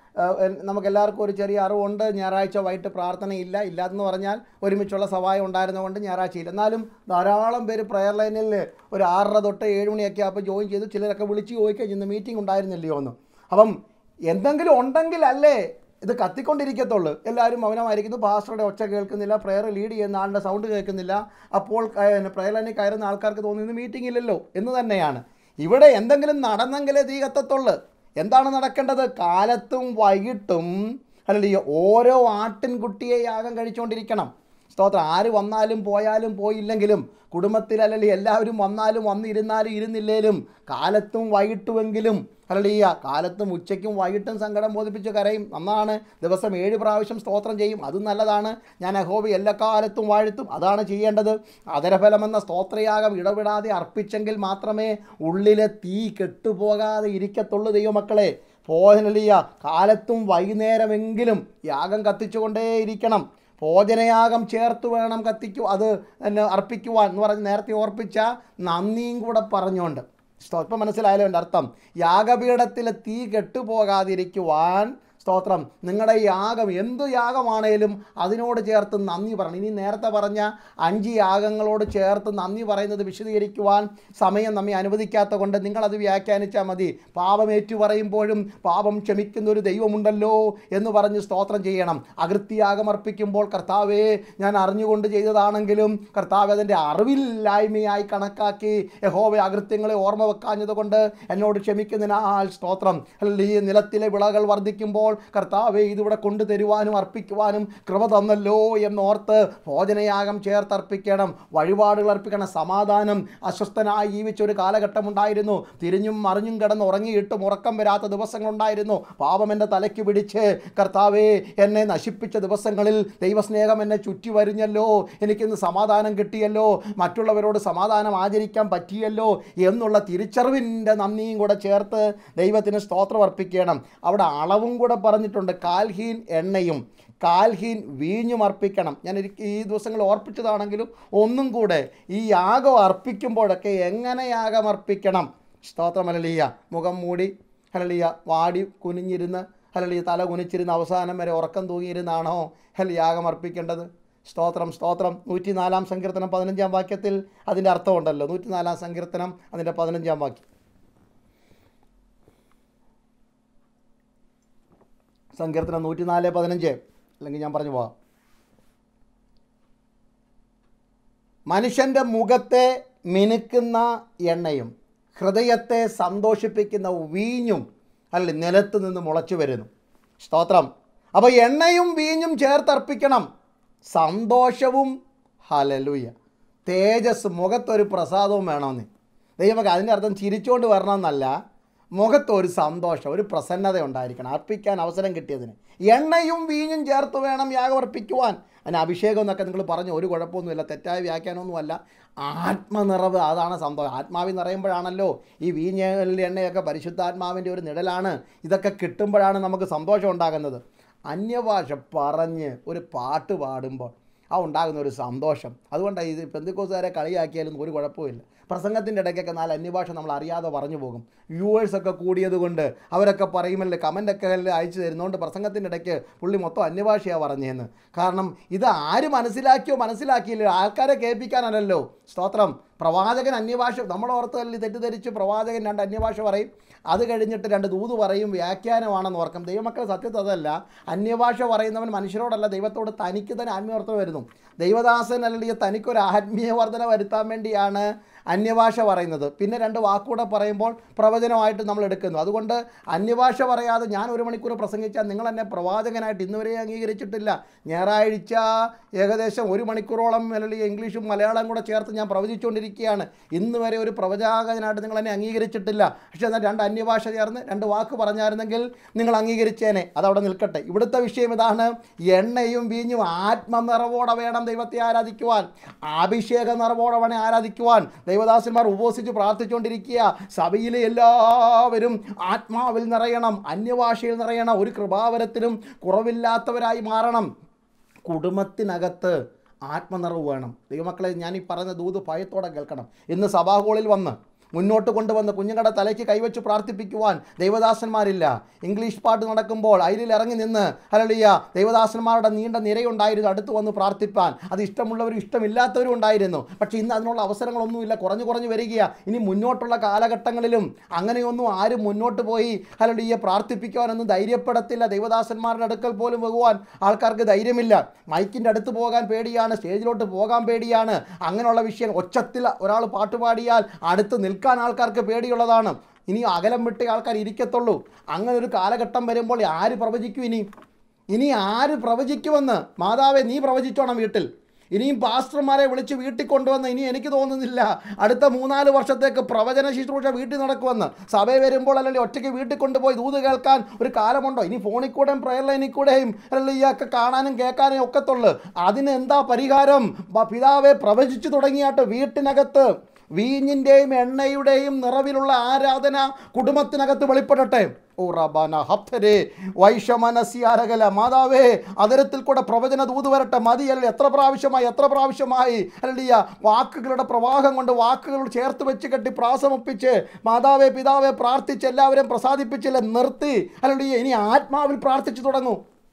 നമുക്ക് എല്ലാവർക്കും ഒരു ചെറിയ അറിവുണ്ട് ഞായറാഴ്ച വൈകിട്ട് പ്രാർത്ഥനയില്ല ഇല്ലാതെന്ന് പറഞ്ഞാൽ ഒരുമിച്ചുള്ള സഹായം ഉണ്ടായിരുന്നതുകൊണ്ട് ഞായറാഴ്ചയില്ല എന്നാലും ധാരാളം പേര് പ്രയർ ലൈനിൽ ഒരു ആറര തൊട്ട് ഏഴ് മണിയൊക്കെ അപ്പോൾ ജോയിൻ ചെയ്തു ചിലരൊക്കെ വിളിച്ച് ചോദിക്കുകയും ഇന്ന് മീറ്റിംഗ് ഉണ്ടായിരുന്നില്ലയോ എന്ന് അപ്പം എന്തെങ്കിലും ഉണ്ടെങ്കിലല്ലേ ഇത് കത്തിക്കൊണ്ടിരിക്കത്തുള്ളൂ എല്ലാവരും മൗനമായിരിക്കുന്നു പാസ്റ്ററുടെ ഒച്ച കേൾക്കുന്നില്ല പ്രെയർ ലീഡ് ചെയ്യുന്ന ആളുടെ സൗണ്ട് കേൾക്കുന്നില്ല അപ്പോൾ പ്രെയർ ലൈനിൽ കയറുന്ന ആൾക്കാർക്ക് തോന്നുന്നു മീറ്റിംഗ് ഇല്ലല്ലോ എന്ന് തന്നെയാണ് ഇവിടെ എന്തെങ്കിലും നടന്നെങ്കിലേ തീ കത്തത്തുള്ളൂ എന്താണ് നടക്കേണ്ടത് കാലത്തും വൈകിട്ടും അല്ലെങ്കിൽ ഓരോ ആട്ടിൻകുട്ടിയെ യാഗം കഴിച്ചുകൊണ്ടിരിക്കണം സ്തോത്രം ആര് വന്നാലും പോയാലും പോയില്ലെങ്കിലും കുടുംബത്തിൽ അല്ലെങ്കിൽ എല്ലാവരും വന്നാലും വന്നിരുന്നാലും ഇരുന്നില്ലേലും കാലത്തും വൈകിട്ടുമെങ്കിലും അല്ലെങ്കിൽ കാലത്തും ഉച്ചയ്ക്കും വൈകിട്ടും സങ്കടം ബോധിപ്പിച്ച് കരയും നന്നാണ് ദിവസം ഏഴ് പ്രാവശ്യം സ്തോത്രം ചെയ്യും അതും നല്ലതാണ് ഞാൻ അഹോബി എല്ലാ കാലത്തും വാഴ്ത്തും അതാണ് ചെയ്യേണ്ടത് അതരഫലമെന്ന സ്തോത്രയാഗം ഇടപെടാതെ അർപ്പിച്ചെങ്കിൽ മാത്രമേ ഉള്ളിലെ തീ കെട്ടുപോകാതെ ഇരിക്കത്തുള്ളൂ ദൈവമക്കളെ ഭോജനലിയ കാലത്തും വൈകുന്നേരമെങ്കിലും യാഗം കത്തിച്ചുകൊണ്ടേയിരിക്കണം ഭോജനയാഗം ചേർത്ത് വേണം കത്തിക്കു അത് എന്നെ അർപ്പിക്കുവാൻ എന്ന് പറഞ്ഞ് നേരത്തെ ഓർപ്പിച്ച നന്ദിയും കൂടെ പറഞ്ഞുകൊണ്ട് ഇപ്പം മനസ്സിലായല്ലോ എൻ്റെ അർത്ഥം യാഗപീഠത്തിൽ തീ കെട്ടുപോകാതിരിക്കുവാൻ സ്തോത്രം നിങ്ങളുടെ യാഗം എന്ത് യാഗമാണേലും അതിനോട് ചേർത്ത് നന്ദി പറയണം ഇനി നേരത്തെ പറഞ്ഞ അഞ്ച് യാഗങ്ങളോട് ചേർത്ത് നന്ദി പറയുന്നത് വിശദീകരിക്കുവാൻ സമയം നമ്മെ അനുവദിക്കാത്ത കൊണ്ട് നിങ്ങളത് വ്യാഖ്യാനിച്ചാൽ മതി പാപം ഏറ്റു പറയുമ്പോഴും പാപം ക്ഷമിക്കുന്ന ഒരു ദൈവമുണ്ടല്ലോ എന്ന് പറഞ്ഞ് സ്തോത്രം ചെയ്യണം അകൃത്യയാഗം അർപ്പിക്കുമ്പോൾ കർത്താവേ ഞാൻ അറിഞ്ഞുകൊണ്ട് ചെയ്തതാണെങ്കിലും കർത്താവ് അതിൻ്റെ അറിവില്ലായ്മയായി കണക്കാക്കി യഹോവ അകൃത്യങ്ങളെ ഓർമ്മ വെക്കാഞ്ഞത് കൊണ്ട് എന്നോട് ക്ഷമിക്കുന്നതിനാൽ സ്തോത്രം അല്ലെങ്കിൽ ഈ നിലത്തിലെ വിളകൾ വർദ്ധിക്കുമ്പോൾ കർത്താവെ ഇതിവിടെ കൊണ്ടുതരുവാനും അർപ്പിക്കുവാനും കൃപ തന്നല്ലോ എന്നോർത്ത് ഭോജനയാഗം ചേർത്തർപ്പിക്കണം വഴിപാടുകൾ അർപ്പിക്കണം സമാധാനം അസ്വസ്ഥനായി ജീവിച്ച ഒരു കാലഘട്ടം ഉണ്ടായിരുന്നു തിരിഞ്ഞും മറിഞ്ഞും കിടന്ന് ഉറങ്ങിയിട്ടും ഉറക്കം വരാത്ത ദിവസങ്ങളുണ്ടായിരുന്നു പാപം എൻ്റെ തലയ്ക്ക് പിടിച്ച് കർത്താവെ എന്നെ നശിപ്പിച്ച ദിവസങ്ങളിൽ ദൈവസ്നേഹം എന്നെ ചുറ്റി വരുഞ്ഞല്ലോ എനിക്കിന്ന് സമാധാനം കിട്ടിയല്ലോ മറ്റുള്ളവരോട് സമാധാനം ആചരിക്കാൻ പറ്റിയല്ലോ എന്നുള്ള തിരിച്ചറിവിൻ്റെ നന്ദിയും കൂടെ ചേർത്ത് ദൈവത്തിന് സ്തോത്രം അർപ്പിക്കണം അവിടെ അളവും കൂടെ പറഞ്ഞിട്ടുണ്ട് കാൽഹീൻ എണ്ണയും കാൽഹീൻ വീഞ്ഞും അർപ്പിക്കണം ഞാൻ ഒരിക്ക- ഈ ദിവസങ്ങൾ ഓർപ്പിച്ചതാണെങ്കിലും ഒന്നും കൂടെ ഈ യാഗം അർപ്പിക്കുമ്പോഴൊക്കെ എങ്ങനെ യാഗം അർപ്പിക്കണം സ്തോത്രം അലലിയ മുഖം മൂടി ഹലലിയ വാടി കുനിഞ്ഞിരുന്ന് ഹലലിയ തല കുനിച്ചിരുന്ന് അവസാനം വരെ ഉറക്കം തൂങ്ങിയിരുന്നാണോ ഹൽ യാഗം അർപ്പിക്കേണ്ടത് സ്തോത്രം സ്തോത്രം നൂറ്റിനാലാം സങ്കീർത്തനം പതിനഞ്ചാം വാക്യത്തിൽ അതിൻ്റെ അർത്ഥമുണ്ടല്ലോ നൂറ്റിനാലാം സങ്കീർത്തനം അതിൻ്റെ പതിനഞ്ചാം വാക്യം സങ്കീർത്തനം നൂറ്റിനാല് പതിനഞ്ച് അല്ലെങ്കിൽ ഞാൻ പറഞ്ഞു പോവാം മനുഷ്യൻ്റെ മുഖത്തെ മിനുക്കുന്ന എണ്ണയും ഹൃദയത്തെ സന്തോഷിപ്പിക്കുന്ന വീഞ്ഞും അല്ല നിലത്ത് നിന്ന് മുളച്ചു വരുന്നു സ്തോത്രം അപ്പോൾ എണ്ണയും വീഞ്ഞും ചേർത്തർപ്പിക്കണം സന്തോഷവും ഹലലുയ തേജസ് മുഖത്തൊരു പ്രസാദവും വേണമെന്ന് ദൈവമൊക്കെ അതിൻ്റെ അർത്ഥം ചിരിച്ചുകൊണ്ട് വരണമെന്നല്ല മുഖത്തൊരു സന്തോഷം ഒരു പ്രസന്നത ഉണ്ടായിരിക്കണം അർപ്പിക്കാൻ അവസരം കിട്ടിയതിന് എണ്ണയും വീഞ്ഞും ചേർത്ത് വേണം യാഗം അർപ്പിക്കുവാൻ അതിന് അഭിഷേകം എന്നൊക്കെ നിങ്ങൾ പറഞ്ഞു ഒരു കുഴപ്പമൊന്നുമില്ല തെറ്റായ വ്യാഖ്യാനമൊന്നുമല്ല ആത്മനിറവ് അതാണ് സന്തോഷം ആത്മാവിൽ നിറയുമ്പോഴാണല്ലോ ഈ വീഞ്ഞലിൻ്റെ എണ്ണയൊക്കെ പരിശുദ്ധാത്മാവിൻ്റെ ഒരു നിഴലാണ് ഇതൊക്കെ കിട്ടുമ്പോഴാണ് നമുക്ക് സന്തോഷം ഉണ്ടാകുന്നത് അന്യഭാഷ പറഞ്ഞ് ഒരു പാട്ട് പാടുമ്പോൾ ആ ഉണ്ടാകുന്ന ഒരു സന്തോഷം അതുകൊണ്ടാണ് ഇത് പെന്തിക്കോസുകാരെ കളിയാക്കിയാലും ഒരു കുഴപ്പമില്ല പ്രസംഗത്തിൻ്റെ ഇടയ്ക്കൊക്കെ നാല് അന്യഭാഷ നമ്മൾ അറിയാതെ പറഞ്ഞു പോകും വ്യൂവേഴ്സൊക്കെ കൂടിയത് കൊണ്ട് അവരൊക്കെ പറയുമല്ലേ കമൻ്റൊക്കെ അയച്ചു തരുന്നതുകൊണ്ട് പ്രസംഗത്തിൻ്റെ ഇടയ്ക്ക് പുള്ളി മൊത്തം അന്യഭാഷയാണ് പറഞ്ഞതെന്ന് കാരണം ഇത് ആര് മനസ്സിലാക്കിയോ മനസ്സിലാക്കിയില്ലയോ ആൾക്കാരെ കേൾപ്പിക്കാനല്ലല്ലോ സ്തോത്രം പ്രവാചകൻ അന്യഭാഷ നമ്മൾ ഓർത്തല്ലേ തെറ്റിദ്ധരിച്ച് പ്രവാചകൻ രണ്ട് അന്യഭാഷ പറയും അത് കഴിഞ്ഞിട്ട് രണ്ട് ദൂത് പറയും വ്യാഖ്യാനമാണെന്ന് ഓർക്കും ദൈവമക്കൾ സത്യത്തിൽ അതല്ല അന്യഭാഷ പറയുന്നവൻ മനുഷ്യരോടല്ല ദൈവത്തോട് തനിക്ക് തന്നെ ആത്മീയർത്ഥം വരുന്നു ദൈവദാസൻ അല്ലെങ്കിൽ തനിക്കൊരു ആത്മീയ വർധന വരുത്താൻ വേണ്ടിയാണ് അന്യഭാഷ പറയുന്നത് പിന്നെ രണ്ട് വാക്കുകൂടെ പറയുമ്പോൾ പ്രവചനമായിട്ട് നമ്മൾ എടുക്കുന്നു അതുകൊണ്ട് അന്യഭാഷ പറയാതെ ഞാൻ ഒരു മണിക്കൂർ പ്രസംഗിച്ചാൽ നിങ്ങൾ എന്നെ പ്രവാചകനായിട്ട് ഇന്നുവരെ അംഗീകരിച്ചിട്ടില്ല ഞായറാഴ്ച ഏകദേശം ഒരു മണിക്കൂറോളം അല്ലെങ്കിൽ ഇംഗ്ലീഷും മലയാളം കൂടെ ചേർത്ത് ഞാൻ പ്രവചിച്ചുകൊണ്ടിരിക്കുകയാണ് ഇന്ന് വരെ ഒരു പ്രവചാകനായിട്ട് നിങ്ങൾ എന്നെ അംഗീകരിച്ചിട്ടില്ല പക്ഷേ എന്നാൽ രണ്ട് അന്യഭാഷ ചേർന്ന് രണ്ട് വാക്ക് പറഞ്ഞായിരുന്നെങ്കിൽ നിങ്ങൾ അംഗീകരിച്ചേനെ അതവിടെ നിൽക്കട്ടെ ഇവിടുത്തെ വിഷയം ഇതാണ് എണ്ണയും വീഞ്ഞും ആത്മനിറവോടെ വേണം ദൈവത്തെ ആരാധിക്കുവാൻ അഭിഷേക നിറവോടെ വേണം ആരാധിക്കുവാൻ ദൈവദാസന്മാർ ഉപവസിച്ച് പ്രാർത്ഥിച്ചുകൊണ്ടിരിക്കുക സഭയിലെ എല്ലാവരും ആത്മാവിൽ നിറയണം അന്യഭാഷയിൽ നിറയണം ഒരു കൃപാവരത്തിലും കുറവില്ലാത്തവരായി മാറണം കുടുംബത്തിനകത്ത് ആത്മനിറവ് വേണം ദൈവമക്കളെ ഞാൻ ഈ പറയുന്ന ദൂത് ഭയത്തോടെ കേൾക്കണം ഇന്ന് സഭാഹോളിൽ വന്ന് മുന്നോട്ട് കൊണ്ടുവന്ന് കുഞ്ഞുങ്ങളുടെ തലയ്ക്ക് കൈവച്ച് പ്രാർത്ഥിപ്പിക്കുവാൻ ദൈവദാസന്മാരില്ല ഇംഗ്ലീഷ് പാട്ട് നടക്കുമ്പോൾ അയിലിൽ ഇറങ്ങി നിന്ന് ഹലളിയ ദൈവദാസന്മാരുടെ നീണ്ട നിരയുണ്ടായിരുന്നു അടുത്ത് വന്ന് പ്രാർത്ഥിപ്പാൻ അത് ഇഷ്ടമുള്ളവരും ഇഷ്ടമില്ലാത്തവരും ഉണ്ടായിരുന്നു പക്ഷേ ഇന്ന് അതിനുള്ള അവസരങ്ങളൊന്നുമില്ല കുറഞ്ഞു കുറഞ്ഞു വരികയാണ് ഇനി മുന്നോട്ടുള്ള കാലഘട്ടങ്ങളിലും അങ്ങനെയൊന്നും ആരും മുന്നോട്ട് പോയി ഹലളിയെ പ്രാർത്ഥിപ്പിക്കുവാനൊന്നും ധൈര്യപ്പെടത്തില്ല ദൈവദാസന്മാരുടെ അടുക്കൽ പോലും പോകുവാൻ ആൾക്കാർക്ക് ധൈര്യമില്ല മൈക്കിൻ്റെ അടുത്ത് പോകാൻ പേടിയാണ് സ്റ്റേജിലോട്ട് പോകാൻ പേടിയാണ് അങ്ങനെയുള്ള വിഷയം ഒച്ചത്തിൽ ഒരാൾ പാട്ടുപാടിയാൽ അടുത്ത് നിൽക്കാൻ ആൾക്കാർക്ക് പേടിയുള്ളതാണ് ഇനി അകലം വിട്ട ആൾക്കാർ ഇരിക്കത്തുള്ളൂ അങ്ങനെ ഒരു കാലഘട്ടം വരുമ്പോൾ ആര് പ്രവചിക്കും ഇനി ഇനി ആര് പ്രവചിക്കുമെന്ന് മാതാവേ നീ പ്രവചിച്ചോണം വീട്ടിൽ ഇനിയും പാസ്റ്റർമാരെ വിളിച്ച് വീട്ടിൽ കൊണ്ടുവന്ന് ഇനി എനിക്ക് തോന്നുന്നില്ല അടുത്ത മൂന്നാല് വർഷത്തേക്ക് പ്രവചന ശുശ്രൂഷ വീട്ടിൽ നടക്കുമെന്ന് സഭയിൽ വരുമ്പോൾ അല്ലെങ്കിൽ ഒറ്റയ്ക്ക് വീട്ടിൽ കൊണ്ടുപോയി ദൂത് കേൾക്കാൻ ഒരു കാലമുണ്ടോ ഇനി ഫോണിൽ കൂടെയും പ്രയർ ലൈനിൽ കൂടെയും അല്ലെങ്കിൽ ഒക്കെ കാണാനും കേൾക്കാനും ഒക്കത്തുള്ളൂ അതിന് എന്താ പരിഹാരം ബ- പിതാവെ പ്രവചിച്ചു തുടങ്ങിയാട്ട് വീട്ടിനകത്ത് വീഞ്ഞിൻ്റെയും എണ്ണയുടെയും നിറവിലുള്ള ആരാധന കുടുംബത്തിനകത്ത് വെളിപ്പെടട്ടെ ഓ റബാന ഹപ്തരെ വൈഷമനസ്യാരകല മാതാവേ അതരത്തിൽ കൂടെ പ്രവചന ദൂത് വരട്ടെ മതിയല്ല എത്ര പ്രാവശ്യമായി എത്ര പ്രാവശ്യമായി അല്ലിയ വാക്കുകളുടെ പ്രവാഹം കൊണ്ട് വാക്കുകൾ ചേർത്ത് വെച്ച് കെട്ടി പ്രാസമൊപ്പിച്ച് മാതാവേ പിതാവേ പ്രാർത്ഥിച്ച് എല്ലാവരെയും പ്രസാദിപ്പിച്ചില്ല നിർത്തി അല്ലിയ ഇനി ആത്മാവിൽ പ്രാർത്ഥിച്ചു തുടങ്ങൂ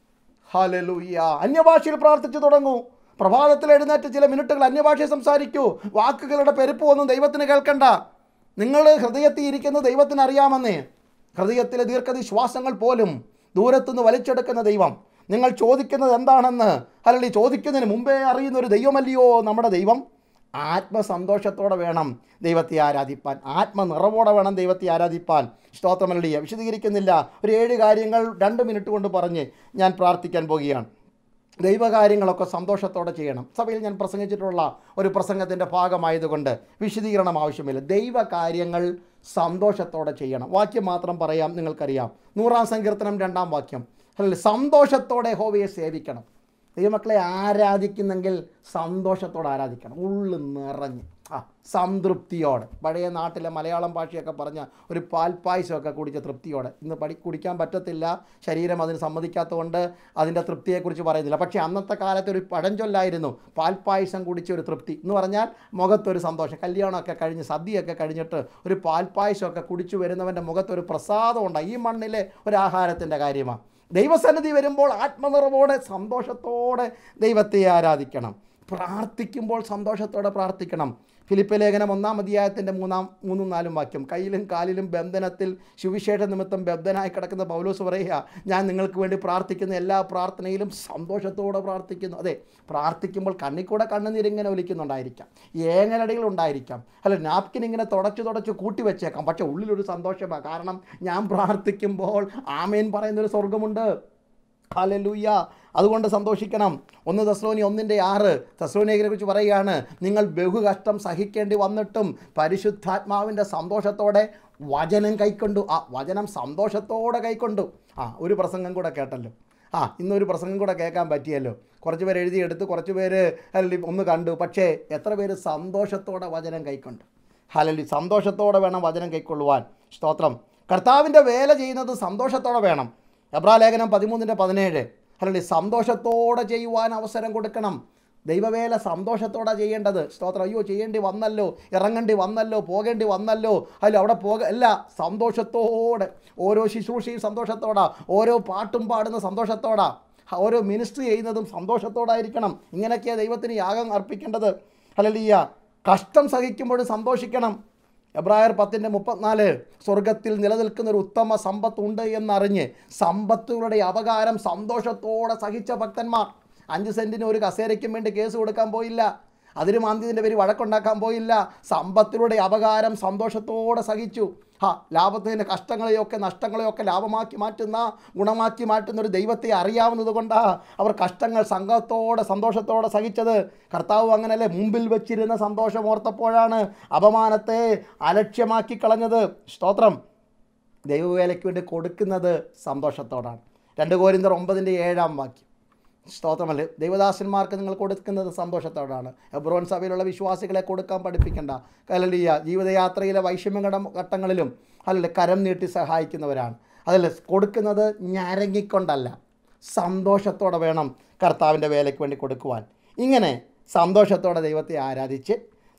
ഹാലലൂയ്യ അന്യഭാഷയിൽ പ്രാർത്ഥിച്ചു തുടങ്ങൂ പ്രഭാതത്തിൽ എഴുന്നേറ്റ് ചില മിനിറ്റുകൾ അന്യഭാഷയിൽ സംസാരിക്കൂ വാക്കുകളുടെ പെരുപ്പ് ഒന്നും ദൈവത്തിന് കേൾക്കണ്ട നിങ്ങൾ ഹൃദയത്തിൽ ഇരിക്കുന്നത് ദൈവത്തിന് അറിയാമെന്നേ ഹൃദയത്തിലെ ദീർഘനിശ്വാസങ്ങൾ പോലും ദൂരത്തുനിന്ന് വലിച്ചെടുക്കുന്ന ദൈവം നിങ്ങൾ ചോദിക്കുന്നത് എന്താണെന്ന് അല്ലെങ്കിൽ ചോദിക്കുന്നതിന് മുമ്പേ അറിയുന്ന ഒരു ദൈവമല്ലയോ നമ്മുടെ ദൈവം ആത്മസന്തോഷത്തോടെ വേണം ദൈവത്തെ ആരാധിപ്പാൻ ആത്മനിറവോടെ വേണം ദൈവത്തെ ആരാധിപ്പാൻ സ്തോത്രമല്ലിയ വിശദീകരിക്കുന്നില്ല ഒരു ഏഴ് കാര്യങ്ങൾ രണ്ട് മിനിറ്റ് കൊണ്ട് പറഞ്ഞ് ഞാൻ പ്രാർത്ഥിക്കാൻ പോകുകയാണ് ദൈവകാര്യങ്ങളൊക്കെ സന്തോഷത്തോടെ ചെയ്യണം സഭയിൽ ഞാൻ പ്രസംഗിച്ചിട്ടുള്ള ഒരു പ്രസംഗത്തിൻ്റെ ഭാഗമായതുകൊണ്ട് വിശദീകരണം ആവശ്യമില്ല ദൈവകാര്യങ്ങൾ സന്തോഷത്തോടെ ചെയ്യണം വാക്യം മാത്രം പറയാം നിങ്ങൾക്കറിയാം നൂറാം സങ്കീർത്തനം രണ്ടാം വാക്യം അല്ല സന്തോഷത്തോടെ ഹോവയെ സേവിക്കണം ദൈവമക്കളെ ആരാധിക്കുന്നെങ്കിൽ സന്തോഷത്തോടെ ആരാധിക്കണം ഉള്ളു നിറഞ്ഞ് ആ സംതൃപ്തിയോടെ പഴയ നാട്ടിലെ മലയാളം ഭാഷയൊക്കെ പറഞ്ഞ ഒരു പാൽപ്പായസമൊക്കെ കുടിച്ച തൃപ്തിയോടെ ഇന്ന് പഠി കുടിക്കാൻ പറ്റത്തില്ല ശരീരം അതിന് സമ്മതിക്കാത്തതുകൊണ്ട് അതിൻ്റെ തൃപ്തിയെക്കുറിച്ച് പറയുന്നില്ല പക്ഷേ അന്നത്തെ കാലത്ത് ഒരു പഴഞ്ചൊല്ലായിരുന്നു പാൽപ്പായസം കുടിച്ച ഒരു തൃപ്തി എന്ന് പറഞ്ഞാൽ മുഖത്തൊരു സന്തോഷം കല്യാണമൊക്കെ കഴിഞ്ഞ് സദ്യയൊക്കെ കഴിഞ്ഞിട്ട് ഒരു പാൽപ്പായസമൊക്കെ കുടിച്ചു വരുന്നവൻ്റെ മുഖത്തൊരു പ്രസാദം ഉണ്ടായി ഈ മണ്ണിലെ ഒരു ആഹാരത്തിൻ്റെ കാര്യമാണ് ദൈവസന്നിധി വരുമ്പോൾ ആത്മനിറവോടെ സന്തോഷത്തോടെ ദൈവത്തെ ആരാധിക്കണം പ്രാർത്ഥിക്കുമ്പോൾ സന്തോഷത്തോടെ പ്രാർത്ഥിക്കണം ഫിലിപ്പ് ലേഖനം ഒന്നാം അധ്യായത്തിൻ്റെ മൂന്നാം മൂന്നും നാലും വാക്യം കയ്യിലും കാലിലും ബന്ധനത്തിൽ സുവിശേഷ നിമിത്തം ബന്ധനായി കിടക്കുന്ന പൗലോസ് പറയുക ഞാൻ നിങ്ങൾക്ക് വേണ്ടി പ്രാർത്ഥിക്കുന്ന എല്ലാ പ്രാർത്ഥനയിലും സന്തോഷത്തോടെ പ്രാർത്ഥിക്കുന്നു അതെ പ്രാർത്ഥിക്കുമ്പോൾ കണ്ണിൽ കൂടെ കണ്ണുനീരിങ്ങനെ ഒലിക്കുന്നുണ്ടായിരിക്കാം ഏങ്ങലടികൾ ഉണ്ടായിരിക്കാം അല്ല നാപ്കിൻ ഇങ്ങനെ തുടച്ച് തുടച്ച് കൂട്ടി വെച്ചേക്കാം പക്ഷേ ഉള്ളിലൊരു സന്തോഷമാണ് കാരണം ഞാൻ പ്രാർത്ഥിക്കുമ്പോൾ ആമേൻ പറയുന്നൊരു സ്വർഗമുണ്ട് ഹല്ലേലൂയ അതുകൊണ്ട് സന്തോഷിക്കണം ഒന്ന് തസ്ലോനി ഒന്നിൻ്റെ ആറ് തസ്ലോനിയെ കുറിച്ച് പറയുകയാണ് നിങ്ങൾ ബഹുകഷ്ടം സഹിക്കേണ്ടി വന്നിട്ടും പരിശുദ്ധാത്മാവിൻ്റെ സന്തോഷത്തോടെ വചനം കൈക്കൊണ്ടു ആ വചനം സന്തോഷത്തോടെ കൈക്കൊണ്ടു ആ ഒരു പ്രസംഗം കൂടെ കേട്ടല്ലോ ആ ഇന്നൊരു പ്രസംഗം കൂടെ കേൾക്കാൻ പറ്റിയല്ലോ കുറച്ച് പേര് എഴുതിയെടുത്ത് കുറച്ച് പേര് അല്ല ഒന്ന് കണ്ടു പക്ഷേ എത്ര പേര് സന്തോഷത്തോടെ വചനം കൈക്കൊണ്ടു ഹലലി സന്തോഷത്തോടെ വേണം വചനം കൈക്കൊള്ളുവാൻ സ്തോത്രം കർത്താവിൻ്റെ വേല ചെയ്യുന്നത് സന്തോഷത്തോടെ വേണം എബ്രാലേഖനം പതിമൂന്നിൻ്റെ പതിനേഴ് അല്ലെങ്കിൽ സന്തോഷത്തോടെ ചെയ്യുവാൻ അവസരം കൊടുക്കണം ദൈവവേല സന്തോഷത്തോടെ ചെയ്യേണ്ടത് സ്തോത്രം അയ്യോ ചെയ്യേണ്ടി വന്നല്ലോ ഇറങ്ങേണ്ടി വന്നല്ലോ പോകേണ്ടി വന്നല്ലോ അല്ല അവിടെ പോക അല്ല സന്തോഷത്തോടെ ഓരോ ശുശ്രൂഷയും സന്തോഷത്തോടാ ഓരോ പാട്ടും പാടുന്ന സന്തോഷത്തോടാ ഓരോ മിനിസ്ട്രി ചെയ്യുന്നതും സന്തോഷത്തോടായിരിക്കണം ഇങ്ങനെയൊക്കെയാണ് ദൈവത്തിന് യാഗം അർപ്പിക്കേണ്ടത് അല്ലല്ലീയ കഷ്ടം സഹിക്കുമ്പോഴും സന്തോഷിക്കണം എബ്രായർ പത്തിൻ്റെ മുപ്പത്തിനാല് സ്വർഗത്തിൽ നിലനിൽക്കുന്ന ഒരു ഉത്തമ സമ്പത്തുണ്ട് എന്നറിഞ്ഞ് സമ്പത്തുകളുടെ അപകാരം സന്തോഷത്തോടെ സഹിച്ച ഭക്തന്മാർ അഞ്ച് സെൻറ്റിന് ഒരു കസേരയ്ക്കും വേണ്ടി കേസ് കൊടുക്കാൻ പോയില്ല അതിന് മാന്തിയതിൻ്റെ പേര് വഴക്കുണ്ടാക്കാൻ പോയില്ല സമ്പത്തിലൂടെ അപകാരം സന്തോഷത്തോടെ സഹിച്ചു ഹാ ലാഭത്തിൻ്റെ കഷ്ടങ്ങളെയൊക്കെ നഷ്ടങ്ങളെയൊക്കെ ലാഭമാക്കി മാറ്റുന്ന ഗുണമാക്കി മാറ്റുന്ന ഒരു ദൈവത്തെ അറിയാവുന്നത് കൊണ്ടാണ് അവർ കഷ്ടങ്ങൾ സംഘത്തോടെ സന്തോഷത്തോടെ സഹിച്ചത് കർത്താവ് അങ്ങനല്ലേ മുമ്പിൽ വെച്ചിരുന്ന സന്തോഷം ഓർത്തപ്പോഴാണ് അപമാനത്തെ അലക്ഷ്യമാക്കി കളഞ്ഞത് സ്തോത്രം ദൈവവേലയ്ക്ക് വേണ്ടി കൊടുക്കുന്നത് സന്തോഷത്തോടാണ് രണ്ട് കോരിന്തർ ഒമ്പതിൻ്റെ ഏഴാം വാക്യം സ്തോത്രമല്ലേ ദൈവദാസന്മാർക്ക് നിങ്ങൾ കൊടുക്കുന്നത് സന്തോഷത്തോടാണ് എബ്രോൻ സഭയിലുള്ള വിശ്വാസികളെ കൊടുക്കാൻ പഠിപ്പിക്കേണ്ട കലലിയ ജീവിതയാത്രയിലെ വൈഷമ്യ ഘട്ടങ്ങളിലും അല്ലെ കരം നീട്ടി സഹായിക്കുന്നവരാണ് അതല്ല കൊടുക്കുന്നത് ഞരങ്ങിക്കൊണ്ടല്ല സന്തോഷത്തോടെ വേണം കർത്താവിൻ്റെ വേലയ്ക്ക് വേണ്ടി കൊടുക്കുവാൻ ഇങ്ങനെ സന്തോഷത്തോടെ ദൈവത്തെ ആരാധിച്ച്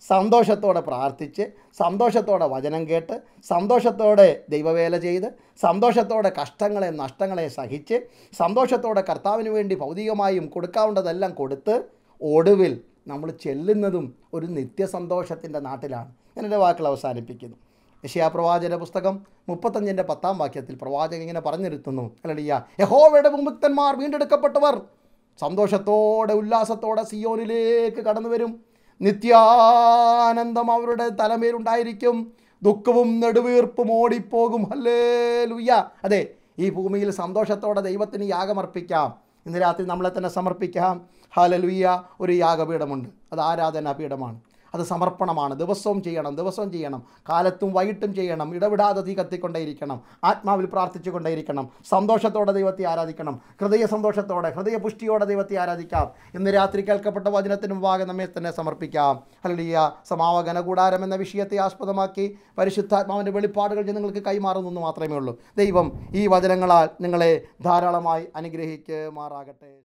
സന്തോഷത്തോടെ പ്രാർത്ഥിച്ച് സന്തോഷത്തോടെ വചനം കേട്ട് സന്തോഷത്തോടെ ദൈവവേല ചെയ്ത് സന്തോഷത്തോടെ കഷ്ടങ്ങളെ നഷ്ടങ്ങളെ സഹിച്ച് സന്തോഷത്തോടെ കർത്താവിന് വേണ്ടി ഭൗതികമായും കൊടുക്കാവേണ്ടതെല്ലാം കൊടുത്ത് ഒടുവിൽ നമ്മൾ ചെല്ലുന്നതും ഒരു നിത്യസന്തോഷത്തിൻ്റെ നാട്ടിലാണ് ഞാൻ എൻ്റെ വാക്കുകൾ അവസാനിപ്പിക്കുന്നു യശയാപ്രവാചന പുസ്തകം മുപ്പത്തഞ്ചിൻ്റെ പത്താം വാക്യത്തിൽ പ്രവാചകൻ ഇങ്ങനെ പറഞ്ഞിരുത്തുന്നു അല്ലടിയ യഹോവയുടെ വിമുക്തന്മാർ വീണ്ടെടുക്കപ്പെട്ടവർ സന്തോഷത്തോടെ ഉല്ലാസത്തോടെ സിയോനിലേക്ക് കടന്നു വരും നിത്യാനന്ദം അവരുടെ തലമേലുണ്ടായിരിക്കും ദുഃഖവും നെടുവീർപ്പും ഓടിപ്പോകും ഹല്ലേ ലുയ്യ അതെ ഈ ഭൂമിയിൽ സന്തോഷത്തോടെ ദൈവത്തിന് യാഗമർപ്പിക്കാം ഇന്ന് രാത്രി നമ്മളെ തന്നെ സമർപ്പിക്കാം ഹാലലുയ്യ ഒരു യാഗപീഠമുണ്ട് അത് ആരാധനാപീഠമാണ് അത് സമർപ്പണമാണ് ദിവസവും ചെയ്യണം ദിവസവും ചെയ്യണം കാലത്തും വൈകിട്ടും ചെയ്യണം ഇടവിടാതെ തീ കത്തിക്കൊണ്ടേയിരിക്കണം ആത്മാവിൽ പ്രാർത്ഥിച്ചുകൊണ്ടേയിരിക്കണം സന്തോഷത്തോടെ ദൈവത്തെ ആരാധിക്കണം ഹൃദയ സന്തോഷത്തോടെ ഹൃദയ പുഷ്ടിയോടെ ദൈവത്തെ ആരാധിക്കാം ഇന്ന് രാത്രി കേൾക്കപ്പെട്ട വചനത്തിന് മുമ്പാകെ നമ്മെ തന്നെ സമർപ്പിക്കാം ഹലിയ സമാവഗന കൂടാരം എന്ന വിഷയത്തെ ആസ്പദമാക്കി പരിശുദ്ധാത്മാവിൻ്റെ വെളിപ്പാടുകൾ ജനങ്ങൾക്ക് കൈമാറുന്നു എന്ന് മാത്രമേ ഉള്ളൂ ദൈവം ഈ വചനങ്ങളാൽ നിങ്ങളെ ധാരാളമായി അനുഗ്രഹിക്കുമാറാകട്ടെ